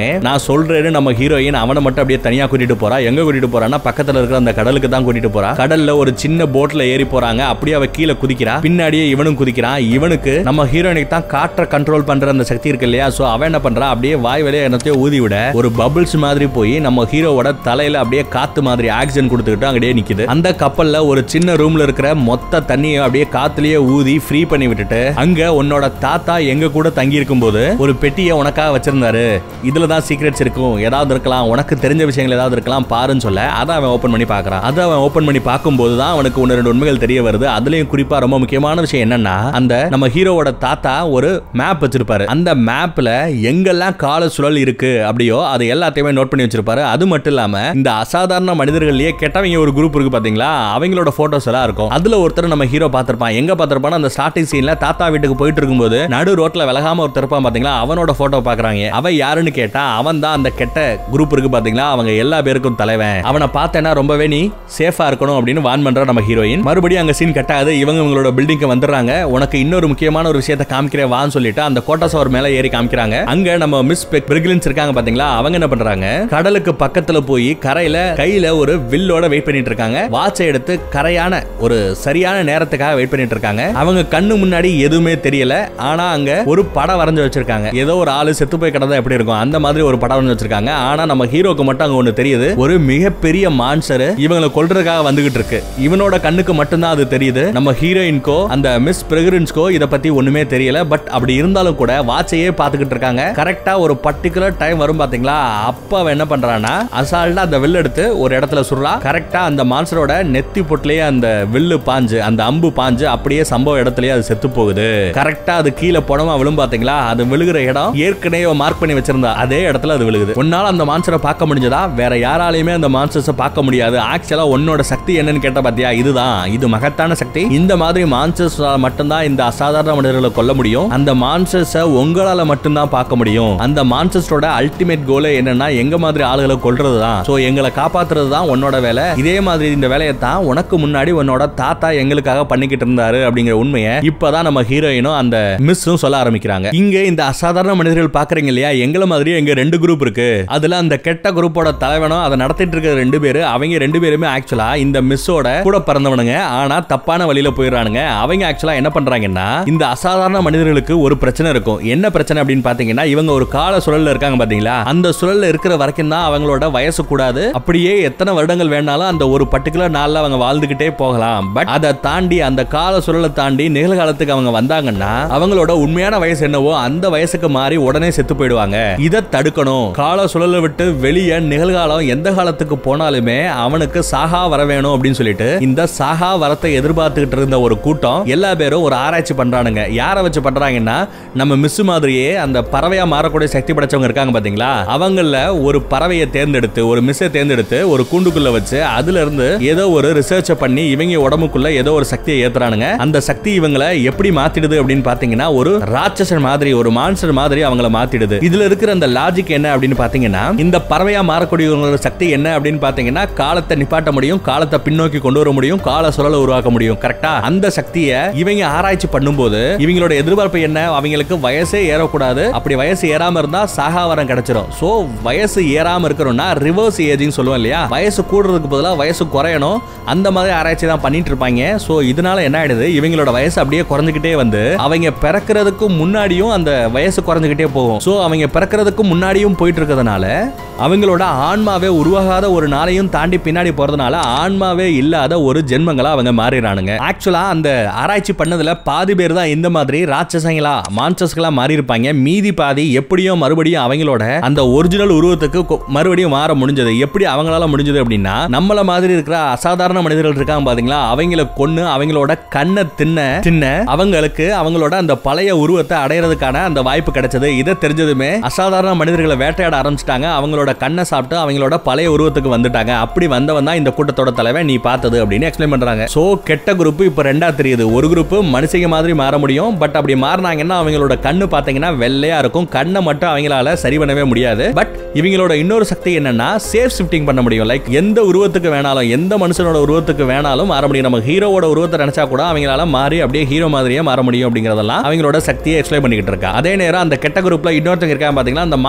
சொல்றேன்னு நம்ம ஹீரோயின் அவனை மட்டும் அப்படியே தனியா கூட்டிட்டு போறா எங்க கூட்டிட்டு போறான்னா பக்கத்துல இருக்கிற அந்த கடலுக்கு தான் கூட்டிட்டு போறா கடல்ல ஒரு சின்ன போட்ல ஏறி போறாங்க அப்படியே அவ கீழே குதிக்கிறா பின்னாடியே இவனும் குதிக்கிறான் இவனுக்கு நம்ம ஹீரோயினுக்கு தான் காற்ற கண்ட்ரோல் பண்ற அந்த சக்தி இருக்கு இல்லையா சோ அவன் என்ன பண்றா அப்படியே வாய் வழியா என்னத்தையோ ஊதி விட ஒரு பபிள்ஸ் மாதிரி போய் நம்ம ஹீரோவோட தலையில அப்படியே காத்து மாதிரி ஆக்சிஜன் கொடுத்துக்கிட்டு அங்கேயே நிக்குது அந்த கப்பல்ல ஒரு சின்ன ரூம்ல இருக்கிற மொத்த தண்ணியை அப்படியே காத்துலயே ஊதி ஃப்ரீ பண்ணி விட்டுட்டு அங்க உன்னோட தாத்தா எங்க கூட தங்கி இருக்கும்போது ஒரு பெட்டியை உனக்காக வச்சிருந்தாரு இதுல தான் சீக்ரெட்ஸ் இருக்கும் ஏதாவது இருக்கலாம் உனக்கு தெரிஞ்ச விஷயங்கள் ஏதாவது இருக்கலாம் பாருன்னு சொல்ல அதை அவன் ஓபன் பண்ணி பார்க்கறான் அதை அவன் ஓபன் பண்ணி பார்க்கும்போது தான் அவனுக்கு ஒன்று ரெண்டு உண்மைகள் தெரிய வருது அதுலயும் குறிப்பா ரொம்ப முக்கியமான விஷயம் என்னன்னா அந்த நம்ம ஹீரோவோட தாத்தா ஒரு மேப் வச்சிருப்பாரு அந்த மேப்ல எங்கெல்லாம் கால சுழல் இருக்கு அப்படியோ அது எல்லாத்தையுமே நோட் பண்ணி வச்சிருப்பாரு அது மட்டும் இல்லாம இந்த அசாதாரண மனிதர்கள்லயே கெட்டவங்க ஒரு குரூப் இருக்கு பாத்தீங்களா அவங்களோட போட்டோஸ் எல்லாம் இருக்கும் அதுல ஒருத்தர் நம்ம ஹீரோ பார்த்திருப்பான் எங்க பார்த்திருப்பான் அந்த ஸ்டார்டிங் சீன்ல தாத்தா வீட்டுக்கு போயிட்டு இருக்கும்போது நடு ரோட்ல விலகாம ஒருத்தர் இருப்பான் பாத்தீங்களா அவனோட போட்டோ பாக்குறாங்க அவன் யாருன்னு கேட்டா அவன் தான் அந்த கெட்ட குரூப் இருக்கு பாத்தீங்களா அவங்க எல்லா பேருக்கும் தலைவன் அவனை பார்த்தேன்னா ரொம்பவே நீ சேஃபா இருக்கணும் அப்படின்னு வான் பண்ற நம்ம ஹீரோயின் மறுபடியும் அங்க சீன் கட்டாது இவங்க இவங்களோட பில்டிங்க்கு வந்துடுறாங்க உனக்கு இன்னொரு முக்கியமான ஒரு விஷயத்தை காமிக்கிறேன் வான்னு சொல்லிட்டு அந்த கோட்டா சவர் மேல ஏறி காமிக்கிறாங்க அங்க நம்ம மிஸ் பிரிகிலின்ஸ் இருக்காங்க பாத்தீங்களா அவங்க என்ன பண்றாங்க கடலுக்கு பக்கத்துல போய் கரையில கையில ஒரு வில்லோட வெயிட் பண்ணிட்டு இருக்காங்க வாட்சை எடுத்து கரையான ஒரு சரியான நேரத்துக்காக வெயிட் பண்ணிட்டு இருக்காங்க அவங்க கண்ணு முன்னாடி எதுவுமே தெரியல ஆனா அங்க ஒரு படம் வரைஞ்சு வச்சிருக்காங்க ஏதோ ஒரு ஆளு செத்து போய் கிடந்தா எப்படி இருக்கும் அந்த மாதிரி ஒரு படம் வரைஞ்சு வச்சிருக்காங்க ஆனா நம்ம ஹீரோக்கு மட்டும் அங்க ஒண்ணு தெரியுது ஒரு மிகப்பெரிய மான்சர் இவங்களை கொல்றதுக்காக வந்துகிட்டு இருக்கு இவனோட கண்ணுக்கு மட்டும்தான் அது தெரியுது நம்ம ஹீரோயின்கோ அந்த மிஸ் பிரெகரன்ஸ்க்கோ இத பத்தி ஒண்ணுமே தெரியல பட் அப்படி இருந்தாலும் கூட வாட்சையே பாத்துக்கிட்டு இருக்காங்க கரெக்டா ஒரு பர்டிகுலர் டைம் வரும் பாத்தீங்களா அப்ப அவன் என்ன பண்றானா அசால்ட்டா அந்த வில் எடுத்து ஒரு இடத்துல சுடுறா கரெக்டா அந்த மான்சரோட நெத்தி பொட்டிலேயே அந்த வில்லு பாஞ்சு அந்த அம்பு பாஞ்சு அப்படியே சம்பவ இடத்துலயே அது செத்து போகுது கரெக்டா அது கீழே போனமா விழும் பாத்தீங்களா அது விழுகிற இடம் ஏற்கனவே மார்க் பண்ணி வச்சிருந்தா அதே இடத்துல அது விழுகுது உன்னால அந்த மான்சரை பார்க்க முடிஞ்சதா வேற யாராலையுமே அந்த மான்சர்ஸை பார்க்க முடியாது ஆக்சுவலா உன்னோட சக்தி என்னன்னு கேட்ட பாத்தியா இதுதான் இது மகத்தான சக்தி இந்த மாதிரி மான்சர்ஸ் மட்டும்தான் இந்த அசாதாரண மனிதர்களை கொல்ல முடியும் அந்த மான்சர்ஸை உங்களால மட்டும்தான் பார்க்க முடியும் அந்த மான்சர்ஸோட அல்டிமேட் கோலே என்னன்னா எங்க மாதிரி ஆளுகளை கொல்றது தான் சோ எங்களை காப்பாத்துறது தான் உன்னோட வேலை இதே மாதிரி இந்த வேலையை தான் உனக்கு முன்னாடி உன்னோட தாத்தா எங்களுக்காக பண்ணிக்கிட்டு இருந்தாரு அப்படிங்கிற உண்மையை இப்பதான் நம்ம ஹீரோயினும் அந்த மிஸ்ஸும் சொல்ல ஆரம்பிக்கிறாங்க இங்க இந்த அசாதாரண மனிதர்கள் பாக்குறீங்க இல்லையா எங்களை மாதிரி எங்க ரெண்டு குரூப் இருக்கு அதுல அந்த கெட்ட குரூப்போட தலைவனும் அதை நடத்திட்டு இருக்கிற ரெண்டு பேரு அவங்க ரெண்டு பேருமே ஆக்சுவலா இந்த மிஸ்ஸோட கூட பிறந்தவனுங்க ஆனா தப்பான வழியில போயிடுறானுங்க அவங்க ஆக்சுவலா என்ன பண்றாங்கன்னா இந்த அசாதாரண மனிதர்களுக்கு ஒரு பிரச்சனை இருக்கும் என்ன பிரச்சனை அப்படின்னு பாத்தீங்கன்னா இவங்க ஒரு கால சுழல்ல இருக்காங்க பாத்தீங்களா அந்த சுழல்ல இருக்கிற வரைக்கும் தான் அவங்களோட வயசு கூடாது அப்படியே எத்தனை வருடங்கள் வேணாலும் அந்த ஒரு பர்டிகுலர் நாள்ல அவங்க வாழ்ந்துகிட்டே போகலாம் பட் அதை தாண்டி அந்த கால சுழலை தாண்டி நிகழ்காலத்துக்கு அவங்க வந்தாங்கன்னா அவங்களோட உண்மையான வயசு என்னவோ அந்த வயசுக்கு மாறி உடனே செத்து போயிடுவாங்க இதை தடுக்கணும் கால சுழலை விட்டு வெளியே நிகழ்காலம் எந்த காலத்துக்கு போனாலுமே அவனுக்கு சாகா வர வேணும் அப்படின்னு சொல்லிட்டு இந்த சாகா வரத்தை எதிர்பார்த்துக்கிட்டு இருந்த ஒரு கூட்டம் எல்லா பேரும் ஒரு ஆராய்ச்சி பண்றானுங்க யாரை வச்சு பண்றாங்கன்னா நம்ம மிஸ் மாதிரியே அந்த பறவையா மாறக்கூடிய சக்தி படைச்சவங்க இருக்காங்க பாத்தீங்களா அவங்கள ஒரு பறவையை தேர்ந்தெடுத்து ஒரு மிஸ்ஸை தேர்ந்தெடுத்து ஒரு கூண்டுக்குள்ள வச்சு அதுல இருந்து ஏதோ ஒரு ரிசர்ச் பண்ணி இவங்க உடம்புக்குள்ள ஏதோ ஒரு சக்தியை ஏத்துறானுங்க அந்த சக்தி இவங்களை எப்படி மாத்திடுது அப்படின்னு பாத்தீங்கன்னா ஒரு ராட்சசன் மாதிரி ஒரு மான்சர் மாதிரி அவங்கள மாத்திடுது இதுல இருக்கிற அந்த லாஜிக் என்ன அப்படின்னு பாத்தீங்கன்னா இந்த பறவையா மாறக்கூடியவங்களோட சக்தி என்ன அப்படின்னு பாத்தீங்கன்னா காலத்தை நிப்பாட்ட முடியும் காலத்தை பின்னோக்கி கொண்டு வர முடியும் கால சுழலை உருவாக்க முடியும் கரெக்டா அந்த சக்தியை இவங்க ஆராய்ச்சி பண்ணும்போது இவங்களோட எதிர்பார்ப்பு என்ன அவங்களுக்கு வயசே ஏறக்கூடாது அப்படி வயசு ஏறாம இருந்தா சாகாவரம் கிடைச்சிரும் சோ வயசு ஏறாம இருக்கணும்னா ரிவர்ஸ் ஏஜிங் சொல்லுவோம் இல்லையா வயசு கூடுறதுக்கு பதிலா வயசு குறையணும் அந்த மாதிரி ஆராய்ச்சி தான் பண்ணிட்டு இருப்பாங்க சோ இதனால என்ன ஆயிடுது இவங்களோட வயசு அப்படியே குறைஞ்சுக்கிட்டே வந்து அவங்க பிறக்கிறதுக்கு முன்னாடியும் அந்த வயசு குறைஞ்சுக்கிட்டே போகும் சோ அவங்க பிறக்கிறதுக்கு முன்னாடியும் போயிட்டு இருக்கிறதுனால அவங்களோட ஆன்மாவே உருவாகாத ஒரு நாளையும் தாண்டி பின்னாடி போறதுனால ஆன்மாவே இல்லாத ஒரு ஜென்மங்களா அவங்க மாறிடுறானுங்க ஆக்சுவலா அந்த ஆராய்ச்சி பண்ணதுல பாதி பேர் தான் இந்த மாதிரி ராட்சசங்களா மான்சஸ்களா மாறி இருப்பாங்க மீதி பாதி எப்படியோ மறுபடியும் அவங்களோட அந்த ஒரிஜினல் உருவத்துக்கு கொ- மறுபடியும் மாற முடிஞ்சது எப்படி அவங்களால முடிஞ்சது அப்படின்னா நம்மள மாதிரி இருக்கிற அசாதாரண மனிதர்கள் இருக்காங்க பாத்தீங்களா அவங்கள கொன்னு அவங்களோட கண்ணை தின்ன தின்ன அவங்களுக்கு அவங்களோட அந்த பழைய உருவத்தை அடையிறதுக்கான அந்த வாய்ப்பு கிடைச்சது இதை தெரிஞ்சதுமே அசாதாரண மனிதர்களை வேட்டையாட ஆரம்பிச்சிட்டாங்க அவங்களோட கண்ணை சாப்பிட்டு அவங்களோட பழைய உருவத்துக்கு வந்துட்டாங்க அப்படி வந்தவன் தான் இந்த கூட்டத்தோட தலைவன் நீ பார்த்தது அப்படின்னு எக்ஸ்பிளைன் பண்றாங்க சோ கெட்ட குரூப் இப்ப ரெண்டா தெரியுது ஒரு குரூப் மனுஷங்க மாதிரி மாற முடியும் பட் அப்படி மாறினாங்கன்னா அவங்களோட கண்ணு பாத்தீங்கன்னா வெள்ளையா இருக்கும் கண்ணை மட்டும் அவங்களால சரி பண்ணவே முடியாது பட் இவங்களோட இன்னொரு சக்தி என்னன்னா சேஃப் ஷிஃப்டிங் பண்ண முடியும் லைக் எந்த உருவத்துக்கு வேணாலும் எந்த மனுஷனோட உருவத்துக்கு வேணாலும் மாற முடியும் நம்ம ஹீரோவோட உருவத்தை நினைச்சா கூட அவங்களால மாறி அப்படியே ஹீரோ மாதிரியே மாற முடியும் அப்படிங்கறதெல்லாம் அவங்களோட சக்தியை எக்ஸ்பிளைன் பண்ணிக்கிட்டு இருக்கா அதே நேரம் அந்த கெட்ட குரூப்ல இன்னொருத்தங்க இருக்காங்க பாத்தீங்கன்னா அந்த மான்ஸ்டரா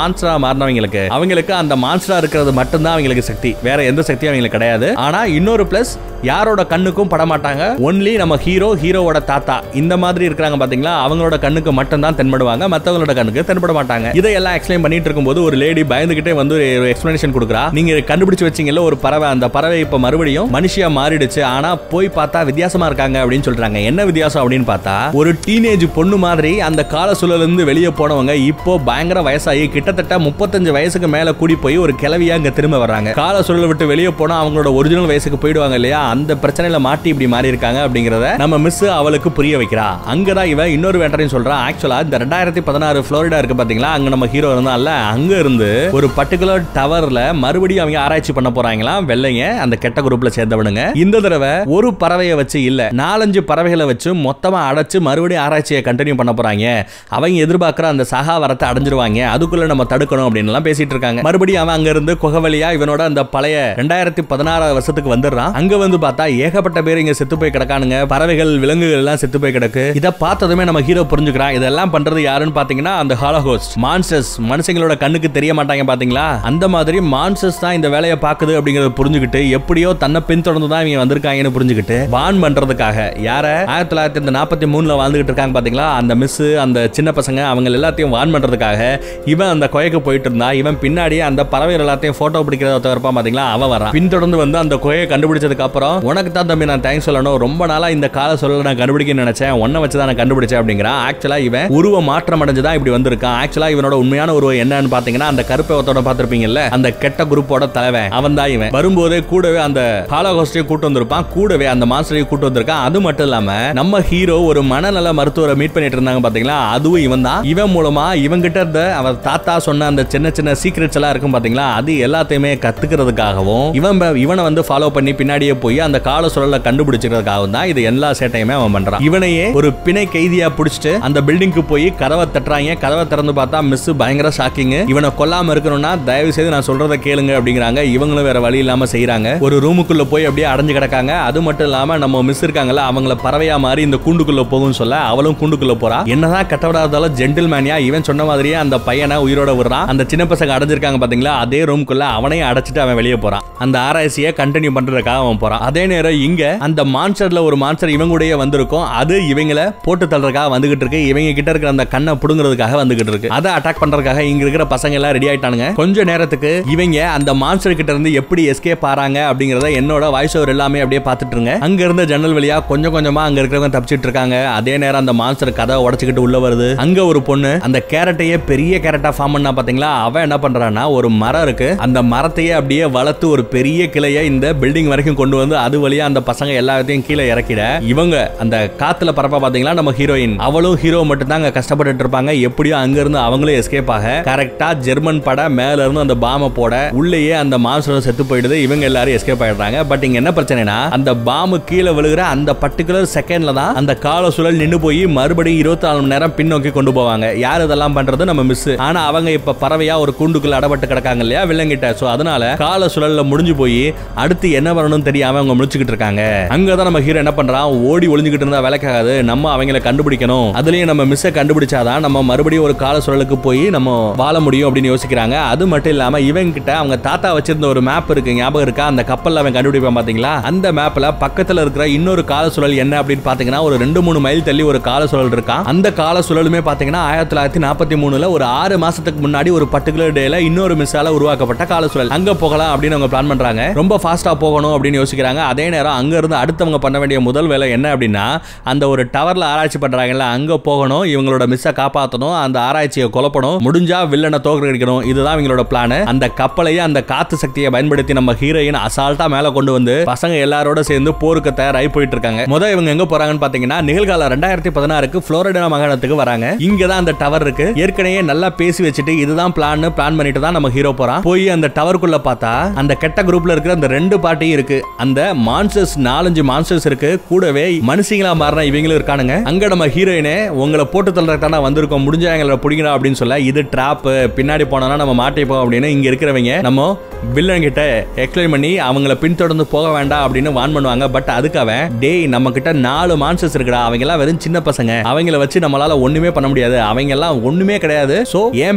மாறினவங்களுக்கு அவங்களுக்கு அந்த மான்ஸ்டரா இருக்கிறது மட்டும்தான் அவங்களுக்கு சக்தி வேற எந்த சக்தியும் அவங்களுக்கு கிடையாது ஆனா இன்னொரு பிளஸ் யாரோட கண்ணுக்கும் பட மாட்டாங்க ஒன்லி நம்ம ஹீரோ ஹீரோவோட தாத்தா இந்த மாதிரி இருக்கிறாங்க பாத்தீங்களா அவங்களோட கண்ணுக்கு மட்டும் தான் தென்படுவாங்க மத்தவங்களோட கண்ணுக்கு தென்பட மாட்டாங்க இதையெல்லாம் எக்ஸ்பிளைன் பண்ணிட்டு இருக்கும்போது ஒரு லேடி பயந்துகிட்டே வந்து ஒரு எக்ஸ்பிளனேஷன் கொடுக்குறா நீங்க கண்டுபிடிச்சு வச்சீங்கல்ல ஒரு பறவை அந்த பறவை இப்ப மறுபடியும் மனுஷியா மாறிடுச்சு ஆனா போய் பார்த்தா வித்தியாசமா இருக்காங்க அப்படின்னு சொல்றாங்க என்ன வித்தியாசம் அப்படின்னு பார்த்தா ஒரு டீனேஜ் பொண்ணு மாதிரி அந்த கால சூழல்ல இருந்து வெளியே போனவங்க இப்போ பயங்கர வயசாகி கிட்டத்தட்ட முப்பத்தஞ்சு வயசுக்கு மேல கூடி போய் ஒரு கிளவியா இங்க திரும்ப வர்றாங்க கால சூழலை விட்டு வெளியே போனா அவங்களோட ஒரிஜினல் வயசுக்கு போயிடுவாங்க இல்லையா அந்த பிரச்சனையில மாட்டி இப்படி மாறி இருக்காங்க அப்படிங்கறத நம்ம மிஸ் அவளுக்கு புரிய வைக்கிறா அங்கதான் இவன் இன்னொரு வேண்டரையும் சொல்றான் ஆக்சுவலா இந்த ரெண்டாயிரத்தி பதினாறு புளோரிடா இருக்கு பாத்தீங்களா அங்க நம்ம ஹீரோ இருந்தான்ல அங்க இருந்து ஒரு பர்டிகுலர் டவர்ல மறுபடியும் அவங்க ஆராய்ச்சி பண்ண போறாங்களாம் வெள்ளைங்க அந்த கெட்ட குரூப்ல சேர்ந்தவனுங்க இந்த தடவை ஒரு பறவையை வச்சு இல்ல நாலஞ்சு பறவைகளை வச்சு மொத்தமா அடைச்சு மறுபடியும் ஆராய்ச்சியை கண்டினியூ பண்ண போறாங்க அவங்க எதிர்பார்க்கிற அந்த சகா வரத்தை அடைஞ்சிருவாங்க அதுக்குள்ள நம்ம தடுக்கணும் அப்படின்னு எல்லாம் பேசிட்டு இருக்காங்க மறுபடியும் அவன் அங்க இருந்து குகவலியா இவனோட அந்த பழைய ரெண்டாயிரத்தி பதினாறாவது வருஷத்துக்கு வந்துடுறான் அங்க வந்து பார்த்தா ஏகப்பட்ட பேர் இங்க செத்து போய் கிடக்கானுங்க பறவைகள் விலங்குகள் எல்லாம் செத்து போய் கிடக்கு இதை பார்த்ததுமே நம்ம ஹீரோ புரிஞ்சுக்கிறான் இதெல்லாம் பண்றது யாருன்னு பாத்தீங்கன்னா அந்த ஹாலோஹோஸ்ட் மான்சஸ் மனுஷங்களோட கண்ணுக்கு தெரிய மாட்டாங்க பாத்தீங்களா அந்த மாதிரி மான்சஸ் தான் இந்த வேலையை பாக்குது அப்படிங்கறத புரிஞ்சுக்கிட்டு எப்படியோ தன்னை பின்தொடர்ந்து தான் இவங்க வந்திருக்காங்கன்னு புரிஞ்சுக்கிட்டு வான் பண்றதுக்காக யார ஆயிரத்தி தொள்ளாயிரத்தி நாற்பத்தி மூணுல வாழ்ந்துகிட்டு இருக்காங்க பாத்தீங்களா அந்த மிஸ் அந்த சின்ன பசங்க அவங்க எல்லாத்தையும் வான் பண்றதுக்காக இவன் அந்த கொயக்கு போயிட்டு இருந்தா இவன் பின்னாடியே அந்த பறவைகள் எல்லாத்தையும் போட்டோ பிடிக்கிறத இருப்பான் பாத்தீங்களா அவன் வரான் பின்தொடர்ந்து வந்து அந்த கொயை கண்டுபிடிச்சதுக்கு அப்புறம் உனக்கு தான் தம்பி நான் தேங்க்ஸ் சொல்லணும் ரொம்ப நாளா இந்த கால சொல்ல நான் கண்டுபிடிக்க நினைச்சேன் உன்னை வச்சு தான் நான் கண்டுபிடிச்சேன் அப்படிங்கிறான் ஆக்சுவலா இவன் உருவ மாற்றம் அடைஞ்சுதான் இப்படி வந்திருக்கான் ஆக்சுவலா இவனோட உண்மையான உருவம் என்னன்னு பாத்தீங்கன்னா அந்த கருப்பை ஒருத்தோட பாத்திருப்பீங்கல்ல அந்த கெட்ட குரூப்போட தலைவன் அவன் தான் இவன் வரும்போதே கூடவே அந்த ஹாலோகாஸ்டையும் கூட்டு வந்திருப்பான் கூடவே அந்த மாஸ்டரையும் கூட்டு வந்திருக்கான் அது மட்டும் இல்லாம நம்ம ஹீரோ ஒரு மனநல மருத்துவரை மீட் பண்ணிட்டு இருந்தாங்க பாத்தீங்களா அதுவும் இவன் தான் இவன் மூலமா இவன் கிட்ட இருந்த அவர் தாத்தா சொன்ன அந்த சின்ன சின்ன சீக்ரெட்ஸ் எல்லாம் இருக்கும் பாத்தீங்களா அது எல்லாத்தையுமே கத்துக்கிறதுக்காகவும் இவன் ப- இவனை வந்து ஃபாலோ பண்ணி பின்னாடியே போய் அந்த கால சுழலை கண்டுபிடிச்சிக்கிறதுக்காகவும் தான் இது எல்லா சேட்டையுமே அவன் பண்றான் இவனையே ஒரு பிணை கைதியா பிடிச்சிட்டு அந்த பில்டிங்க்கு போய் கதவை தட்டுறாங்க கதவை திறந்து பார்த்தா மிஸ் பயங்கர ஷாக்கிங் இவனை கொல்லாம இருக்கணும்னா தயவு செய்து நான் சொல்றத கேளுங்க அப்படிங்கிறாங்க இவங்களும் வேற வழி இல்லாம செய்றாங்க ஒரு ரூமுக்குள்ள போய் அப்படியே அடைஞ்சு கிடக்காங்க அது மட்டும் இல்லாம நம்ம மிஸ் இருக்காங்கல்ல அவங்கள பறவையா மாறி இந்த கூண்டுக்குள்ள போகும்னு சொல்ல அவளும் கூண்டுக்குள்ள போறா என்னதான் கட்டவிடா இருந்தாலும் ஜென்டில் மேனியா இவன் சொன்ன மாதிரியே அந்த பையனை உயிரோட விடுறான் அந்த சின்ன பசங்க அடைஞ்சிருக்காங்க பாத்தீங்களா அதே ரூம்குள்ள அவனையும் அடைச்சிட்டு அவன் வெளியே போறான் அந்த ஆராய்ச்சியை கண்டினியூ பண்றதுக்காக அவன் போறான் அதே நேரம் இங்க அந்த மான்ஸ்டர்ல ஒரு மான்ஸ்டர் இவங்க கூடயே வந்திருக்கும் அது இவங்கள போட்டு தள்ளுறதுக்காக வந்துகிட்டு இருக்கு இவங்க கிட்ட இருக்கிற அந்த கண்ணை புடுங்கிறதுக்காக வந்துகிட்டு இருக்கு அதை அட்டாக் பண்றதுக்காக இங்க இருக்கிற பசங்க எல்லாம் ரெடி ஆயிட்டானுங்க கொஞ்ச நேரத்துக்கு இவங்க அந்த மான்ஸ்டர் கிட்ட இருந்து எப்படி எஸ்கேப் ஆறாங்க அப்படிங்கறத என்னோட வாய்ஸ் ஓவர் எல்லாமே அப்படியே பார்த்துட்டு இருங்க அங்க இருந்த ஜன்னல் வழியா கொஞ்சம் கொஞ்சமா அங்க இருக்கிறவங்க தப்பிச்சிட்டு இருக்காங்க அதே நேரம் அந்த மான்ஸ்டர் கதை உடைச்சுக்கிட்டு உள்ள வருது அங்க ஒரு பொண்ணு அந்த கேரட்டையே பெரிய கேரட்டா ஃபார்ம் பண்ணா பாத்தீங்களா அவன் என்ன பண்றான்னா ஒரு மரம் இருக்கு அந்த மரத்தையே அப்படியே வளர்த்து ஒரு பெரிய கிளைய இந்த பில்டிங் வரைக்கும் கொண்டு வந்து அது வழியா அந்த பசங்க எல்லாத்தையும் கீழே இறக்கிட இவங்க அந்த காத்துல பரப்ப பாத்தீங்களா நம்ம ஹீரோயின் அவளும் ஹீரோ மட்டும் தான் அங்க கஷ்டப்பட்டுட்டு இருப்பாங்க எப்படியோ அங்க இருந்து அவங்களும் எஸ்கேப் ஆக கரெக்டா ஜெர்மன் பட மேல இருந்து அந்த பாம போட உள்ளேயே அந்த மான்ஸ்டர் செத்து போயிடுது இவங்க எல்லாரும் எஸ்கேப் ஆயிடுறாங்க பட் இங்க என்ன பிரச்சனைனா அந்த பாம்பு கீழே விழுகிற அந்த பர்டிகுலர் செகண்ட்ல தான் அந்த கால சுழல் நின்னு போய் மறுபடியும் இருபத்தி நாலு மணி நேரம் பின்னோக்கி கொண்டு போவாங்க யார் இதெல்லாம் பண்றது நம்ம மிஸ் ஆனா அவங்க இப்ப பறவையா ஒரு கூண்டுக்குள்ள அடப்பட்டு கிடக்காங்க இல்லையா வில்லங்கிட்ட சோ அதனால கால சுழல்ல முடிஞ்சு போய் அடுத்து என்ன பண்ணணும்னு தெரியாம அவங்க முடிச்சுக்கிட்டு இருக்காங்க அங்கதான் நம்ம ஹீரோ என்ன பண்றான் ஓடி ஒளிஞ்சுக்கிட்டு இருந்தா வேலைக்காகாது நம்ம அவங்கள கண்டுபிடிக்கணும் அதுலயும் நம்ம மிஸ்ஸை கண்டுபிடிச்சாதான் நம்ம மறுபடியும் ஒரு கால சுழலுக்கு போய் நம்ம வாழ முடியும் அப்படின்னு யோசிக்கிறாங்க அது மட்டும் இல்லாம இவங்க கிட்ட அவங்க தாத்தா வச்சிருந்த ஒரு மேப் இருக்கு ஞாபகம் இருக்கா அந்த கப்பல்ல அவன் கண்டுபிடிப்பான் பாத்தீங்களா அந்த மேப்ல பக்கத்துல இருக்கிற இன்னொரு கால சுழல் என்ன அப்படின்னு பாத்தீங்கன்னா ஒரு ரெண்டு மூணு மைல் தள்ளி ஒரு கால சுழல் இருக்கான் அந்த கால சுழலுமே பாத்தீங்கன்னா ஆயிரத்தி தொள்ளாயிரத்தி நாற்பத்தி மூணுல ஒரு ஆறு மாசத்துக்கு முன்னாடி ஒரு பர்டிகுலர் டேல இன்னொரு மிஸ்ஸால உருவாக்கப்பட்ட கால சுழல் அங்க போகலாம் அப்படின்னு அவங்க பிளான் பண்றாங்க ரொம்ப ஃபாஸ்டா போகணும் அப்படின்னு யோசிக்கிறாங்க அதே நேரம் அங்க இருந்து அடுத்தவங்க பண்ண வேண்டிய முதல் வேலை என்ன அப்படின்னா அந்த ஒரு டவர்ல ஆராய்ச்சி பண்றாங்கல்ல அங்க போகணும் இவங்களோட மிஸ்ஸை காப்பாத்தணும் அந்த ஆராய்ச்சியை குழப்பணும் முடிஞ்சா வில்லனை தோற்கடிக்கணும் இதுதான் இவங்களோட பிளான் அந்த கப்பலையே அந்த காத்து சக்தியை பயன்படுத்தி நம்ம ஹீரோயின் அசால்ட்டா மேல கொண்டு வந்து பசங்க எல்லாரோட சேர்ந்து போருக்கு தயாராகி போயிட்டு இருக்காங்க முத இவங்க எங்க போறாங்கன்னு பாத்தீங்கன்னா நிகழ்கால ரெண்டாயிரத்தி பதினாறுக்கு புளோரிடா மாகாணத்துக்கு வராங்க இங்க தான் அந்த டவர் இருக்கு ஏற்கனவே நல்லா பேசி வச்சுட்டு இதுதான் பிளான் பிளான் பண்ணிட்டு தான் நம்ம ஹீரோ போறான் போய் அந்த டவருக்குள்ள பார்த்தா அந்த கெட்ட குரூப்ல இருக்கிற அந்த ரெண்டு பார்ட்டியும் இருக்கு அந்த மான்ஸ்டர்ஸ் நாலஞ்சு மான்ஸ்டர்ஸ் இருக்கு கூடவே மனுஷங்களா மாறின இவங்களும் இருக்கானுங்க அங்க நம்ம ஹீரோயினே உங்களை போட்டு தள்ளுறதுக்கான வந்திருக்கோம் முடிஞ்சா எங்களை பிடிக்கணும் அப்படின்னு சொல்ல இது ட்ராப் பின்னாடி போனோம்னா நம்ம மாட்டிப்போம் அப்படின்னு இங்க இருக்கிறவங்க நம்ம வில்லன் கிட்ட எக்ஸ்பிளைன் பண்ணி அவங்கள பின்தொடர்ந்து போக வேண்டாம் அப்படின்னு வான் பண்ணுவாங்க பட் அதுக்கு அவன் டேய் நம்ம கிட்ட நாலு மான்சஸ் இருக்குடா அவங்க எல்லாம் வெறும் சின்ன பசங்க அவங்கள வச்சு நம்மளால ஒண்ணுமே பண்ண முடியாது அவங்க எல்லாம் ஒண்ணுமே கிடையாது சோ ஏன் பேச்சை கேளுங்க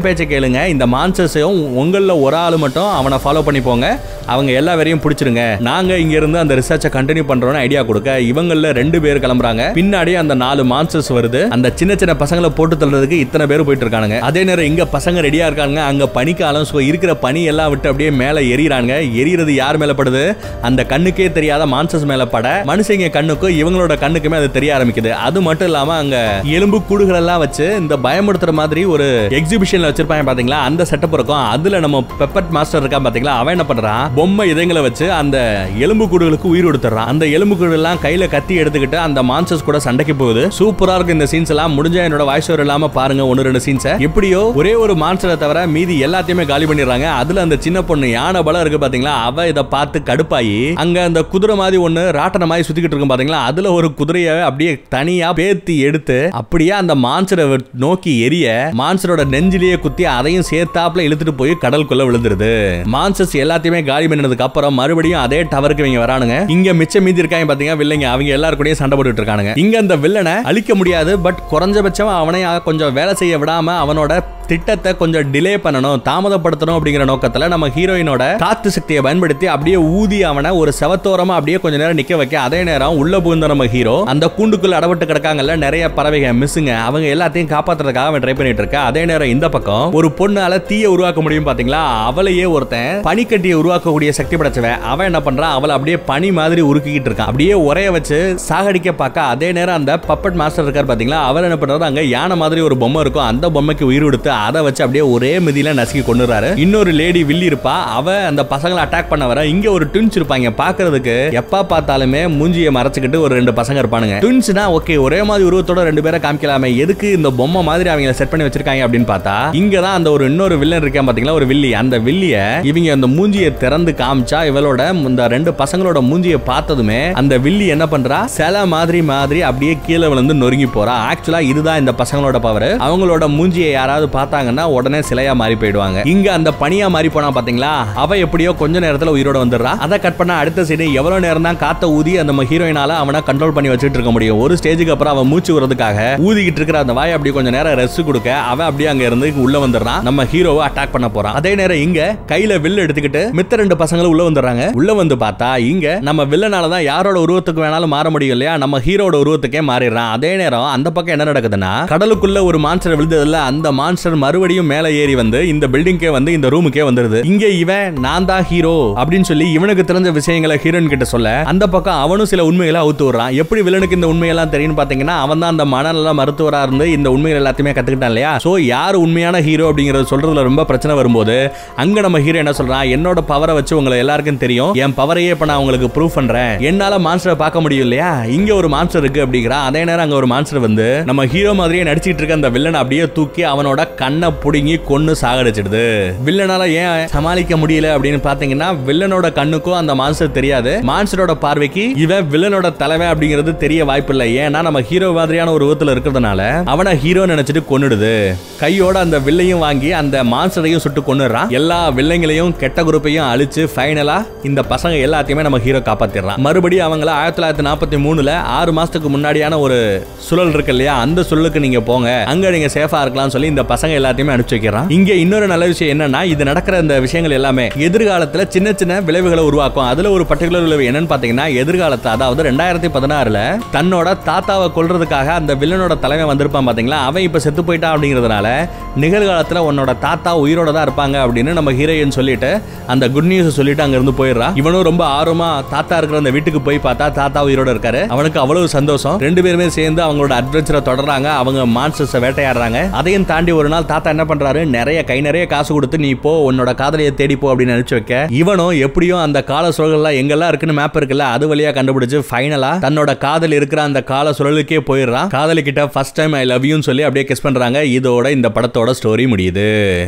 பண்ணிடுங்க இந்த மான்சர்ஸையும் உங்களில் ஒரு ஆள் மட்டும் அவனை ஃபாலோ பண்ணி போங்க அவங்க எல்லா வரையும் பிடிச்சிருங்க நாங்க இங்க இருந்து அந்த ரிசர்ச்சை கண்டினியூ பண்றோம்னு ஐடியா கொடுக்க இவங்கள ரெண்டு பேர் கிளம்புறாங்க பின்னாடி அந்த நாலு மான்சர்ஸ் வருது அந்த சின்ன சின்ன பசங்களை போட்டு தள்ளுறதுக்கு இத்தனை பேர் போயிட்டு இருக்கானுங்க அதே நேரம் இங்க பசங்க ரெடியா இருக்காங்க அங்க பனிக்காலம் ஸோ இருக்கிற பனி எல்லாம் விட்டு அப்படியே மேல எரியறாங்க எரியறது யார் மேல படுது அந்த கண்ணுக்கே தெரியாத மான்சர்ஸ் மேல பட மனுஷங்க கண்ணுக்கும் இவங்களோட கண்ணுக்குமே அது தெரிய ஆரம்பிக்குது அது மட்டும் இல்லாம அங்க எலும்பு கூடுகள் எல்லாம் வச்சு இந்த பயமுறுத்துற மாதிரி ஒரு எக்ஸிபிஷன்ல வச்சிருப்பாங்க பாத்தீங்களா அந்த செட்டப் இருக்கும் அதுல நம்ம பெப்பட் மாஸ்டர் இருக்கான் பாத்தீங்களா அவன் என்ன பண்றான் பொம்மை இதயங்களை வச்சு அந்த எலும்பு கூடுகளுக்கு உயிர் கொடுத்துறான் அந்த எலும்பு கூடு எல்லாம் கையில கத்தி எடுத்துக்கிட்டு அந்த மான்சர்ஸ் கூட சண்டைக்கு போகுது சூப்பரா இருக்கு இந்த சீன்ஸ் எல்லாம் முடிஞ்சா என்னோட வாய்ஸ் ஓவர் இல்லாம பாருங்க ஒன்னு ரெண்டு சீன்ஸ் எப்படியோ ஒரே ஒரு மான்சரை தவிர மீதி எல்லாத்தையுமே காலி பண்ணிடுறாங்க அதுல அந்த சின்ன பொண்ணு யானை பலம் இருக்கு பாத்தீங்களா அவ இதை பார்த்து கடுப்பாயி அங்க அந்த குதிரை மாதிரி ஒண்ணு ராட்டன மாதிரி சுத்திக்கிட்டு இருக்கும் பாத்தீங்களா அதுல ஒரு குதிரையை அப்படியே தனியா பேத்தி எடுத்து அப்படியே அந்த மான்சரை நோக்கி எரிய மான்சரோட நெஞ்சிலேயே குத்தி அதையும் சேர்த்தாப்புல இழுத்துட்டு போய் கடலுக்குள்ள விழுந்துருது மான்சஸ் எல்லாத்தையுமே காலி பண்ணினதுக்கு அப்புறம் மறுபடியும் அதே டவருக்கு இவங்க வரானுங்க இங்க மிச்சம் மீதி இருக்காங்க பாத்தீங்க வில்லைங்க அவங்க எல்லாரும் கூடயும் சண்டை போட்டுட்டு இருக்கானுங்க இங்க அந்த வில்லனை அழிக்க முடியாது பட் குறைஞ்சபட்சம் அவனை கொஞ்சம் வேலை செய்ய விடாம அவனோட திட்டத்தை கொஞ்சம் டிலே பண்ணணும் தாமதப்படுத்தணும் அப்படிங்கிற நோக்கத்துல நம்ம ஹீரோயினோட காத்து சக்தியை பயன்படுத்தி அப்படியே ஊதி அவனை ஒரு செவத்தோரமா அப்படியே கொஞ்ச நேரம் நிக்க வைக்க அதே நேரம் உள்ள புகுந்த நம்ம ஹீரோ அந்த கூண்டுக்குள்ள அடப்பட்டு கிடக்காங்கல்ல நிறைய பறவைகள் மிஸ்ஸுங்க அவங்க எல்லாத்தையும் காப்பாத்துறதுக்காக அவன் ட்ரை பண்ணிட்டு இருக்க அதே நேரம் இந்த பக்கம் ஒரு பொண்ணால தீய உருவாக்க முடியும் பாத்தீங்களா அவளையே ஒருத்தன் பனிக்கட்டியை உருவாக்கக்கூடிய சக்தி படைச்சவன் அவன் என்ன பண்றான் அவளை அப்படியே பனி மாதிரி உருக்கிக்கிட்டு இருக்கான் அப்படியே உரைய வச்சு சாகடிக்க பார்க்க அதே நேரம் அந்த பப்பட் மாஸ்டர் இருக்கார் பாத்தீங்களா அவர் என்ன பண்றாரு அங்க யானை மாதிரி ஒரு பொம்மை இருக்கும் அந்த பொம்மைக்கு உயிர் கொடுத்து அதை வச்சு அப்படியே ஒரே மிதியில நசுக்கி கொண்டுறாரு இன்னொரு லேடி வில்லி இருப்பா அவ அந்த பசங்களை அட்டாக் பண்ண வர இங்க ஒரு ட்வின்ஸ் இருப்பாங்க பாக்குறதுக்கு எப்ப பார்த்தாலுமே மூஞ்சியை மறைச்சுக்கிட்டு ஒரு ரெண்டு பசங்க இருப்பானுங்க ட்வின்ஸ்னா ஓகே ஒரே மாதிரி உருவத்தோட ரெண்டு பேரை காமிக்கலாமே எதுக்கு இந்த பொம்மை மாதிரி அவங்க செட் பண்ணி வச்சிருக்காங்க அப்படின்னு பார்த்தா இங்க தான் அந்த ஒரு இன்னொரு வில்லன் இருக்கேன் பாத்தீங்களா ஒரு வில்லி அந்த வில்லிய இவங்க அந்த மூஞ்சியை திறந்து காமிச்சா இவளோட இந்த ரெண்டு பசங்களோட மூஞ்சியை பார்த்ததுமே அந்த வில்லி என்ன பண்றா சில மாதிரி மாதிரி அப்படியே கீழே விழுந்து நொறுங்கி போறா ஆக்சுவலா இதுதான் இந்த பசங்களோட பவர் அவங்களோட மூஞ்சியை யாராவது பார்த்தாங்கன்னா உடனே சிலையா மாறி போயிடுவாங்க இங்க அந்த பனியா மாறி போனா பாத்தீங்களா அவ எப்படியோ கொஞ்ச நேரத்துல உயிரோட வந்துடுறா அதை கட் பண்ண அடுத்த சைடு எவ்வளவு நேரம் தான் காத்த ஊதி அந்த ஹீரோயினால அவனை கண்ட்ரோல் பண்ணி வச்சுட்டு இருக்க முடியும் ஒரு ஸ்டேஜுக்கு அப்புறம் அவன் மூச்சு விடுறதுக்காக ஊதிக்கிட்டு இருக்கிற அந்த வாய் அப்படி கொஞ்ச நேரம் ரெஸ்ட் கொடுக்க அவன் அப்படியே அங்க இருந்து உள்ள வந்துடுறான் நம்ம ஹீரோவை அட்டாக் பண்ண போறான் அதே நேரம் இங்க கையில வில் எடுத்துக்கிட்டு மித்த ரெண்டு பசங்களும் உள்ள வந்துடுறாங்க உள்ள வந்து பார்த்தா இங்க நம்ம வில்லனால தான் யாரோட உருவத்துக்கு வேணாலும் மாற முடியும் இல்லையா நம்ம ஹீரோட உருவத்துக்கே மாறிடுறான் அதே நேரம் அந்த பக்கம் என்ன நடக்குதுன்னா கடலுக்குள்ள ஒரு மான்ஸ்டர் விழுந்ததுல அந்த மான்ஸ்டர் மறுபடியும் மேல ஏறி வந்து இந்த பில்டிங்கே வந்து இந்த ரூமுக்கே வந்துருது இங்க இவன் நான் தான் ஹீரோ அப்படின்னு சொல்லி இவனுக்கு தெரிஞ்ச விஷயங்களை ஹீரோயின் கிட்ட சொல்ல அந்த பக்கம் அவனும் சில உண்மைகளை அவுத்து விடுறான் எப்படி வில்லனுக்கு இந்த உண்மையெல்லாம் தெரியும் பாத்தீங்கன்னா அவன் தான் அந்த மனநல மருத்துவரா இருந்து இந்த உண்மைகள் எல்லாத்தையுமே கத்துக்கிட்டான் இல்லையா சோ யார் உண்மையான ஹீரோ அப்படிங்கறது சொல்றதுல ரொம்ப பிரச்சனை வரும்போது அங்க நம்ம ஹீரோ என்ன சொல்றான் என்னோட பவரை வச்சு உங்களை எல்லாருக்கும் தெரியும் என் பவரையே இப்ப நான் உங்களுக்கு ப்ரூவ் பண்றேன் என்னால மான்ஸ்டரை பார்க்க முடியும் இல்லையா இங்க ஒரு மான்ஸ்டர் இருக்கு அப்படிங்கிறா அதே நேரம் அங்க ஒரு மான்ஸ்டர் வந்து நம்ம ஹீரோ மாதிரியே நடிச்சிட்டு இருக்க அந்த வில்லனை அப்படியே தூக்கி அவனோட கண்ணை புடுங்கி கொன்னு சாகடிச்சிடுது வில்லனால ஏன் சமாளிக்க முடியல அப்படின்னு பாத்தீங்கன்னா வில்லனோட கண்ணுக்கும் அந்த மான்ஸ்டர் தெரியாது மான்ஸ்டரோட பார்வைக்கு இவன் வில்லனோட தலைவன் அப்படிங்கிறது தெரிய வாய்ப்பு இல்லை ஏன்னா நம்ம ஹீரோ மாதிரியான ஒரு உருவத்துல இருக்கிறதுனால அவனை ஹீரோ நினைச்சிட்டு கொன்னுடுது கையோட அந்த வில்லையும் வாங்கி அந்த மான்ஸ்டரையும் சுட்டு கொன்னுறான் எல்லா வில்லைங்களையும் கெட்ட குரூப்பையும் அழிச்சு ஃபைனலா இந்த பசங்க எல்லாத்தையுமே நம்ம ஹீரோ காப்பாத்திடுறான் மறுபடியும் அவங்கள ஆயிரத்தி தொள்ளாயிரத்தி நாற்பத்தி மூணுல ஆறு மாசத்துக்கு முன்னாடியான ஒரு சுழல் இருக்கு இல்லையா அந்த சுழலுக்கு நீங்க போங்க அங்க நீங்க சேஃபா இருக்கலாம் சொல்லி இந்த பசங்க எல்லாத்தையுமே அனுப்பிச்சு வைக்கிறான் இங்க இன்னொரு நல்ல விஷயம் என்னன்னா இது நடக்கிற இந்த விஷயங்கள் எல்லாமே எதிர்காலத்துல சின்ன சின்ன விளைவுகளை உருவாக்கும் அதுல ஒரு பர்டிகுலர் விளைவு என்னன்னு பாத்தீங்கன்னா எதிர்காலத்துல அதாவது ரெண்டாயிரத்தி பதினாறுல தன்னோட தாத்தாவை கொல்றதுக்காக அந்த வில்லனோட தலைவன் வந்திருப்பான் பாத்தீங்களா அவன் இப்ப செத்து போயிட்டான் அப்படிங்கறதுனால நிகழ்காலத்துல உன்னோட தாத்தா உயிரோட தான் இருப்பாங்க அப்படின்னு நம்ம ஹீரோயின் சொல்லிட்டு அந்த குட் நியூஸ் சொல்லிட்டு அங்க இருந்து போயிடுறா இவனும் ரொம்ப ஆர்வமா தாத்தா இருக்கிற அந்த வீட்டுக்கு போய் பார்த்தா தாத்தா உயிரோட இருக்காரு அவனுக்கு அவ்வளவு சந்தோஷம் ரெண்டு பேருமே சேர்ந்து அவங்களோட அட்வென்ச்சரை தொடர்றாங்க அவங்க மான்சர்ஸை வேட்டையாடுறாங்க அதையும் தாண்டி ஒரு நாள் தாத்தா என்ன பண்றாரு நிறைய கை நிறைய காசு கொடுத்து நீ போ உன்னோட காதலியை தேடி போ அப்படின்னு நினைச்சு வைக்க இவனும் எப்படியும் அந்த கால சுழல்கள்லாம் எங்கெல்லாம் இருக்குன்னு மேப் இருக்குல்ல அது வழியா கண்டுபிடிச்சு ஃபைனலா தன்னோட காதல் இருக்கிற அந்த கால சுழலுக்கே போயிடுறான் காதலி கிட்ட ஃபர்ஸ்ட் டைம் ஐ லவ் யூன்னு சொல்லி அப்படியே கிஸ் பண்றாங்க இதோட இந்த படத்தோட ஸ்டோரி முடியுது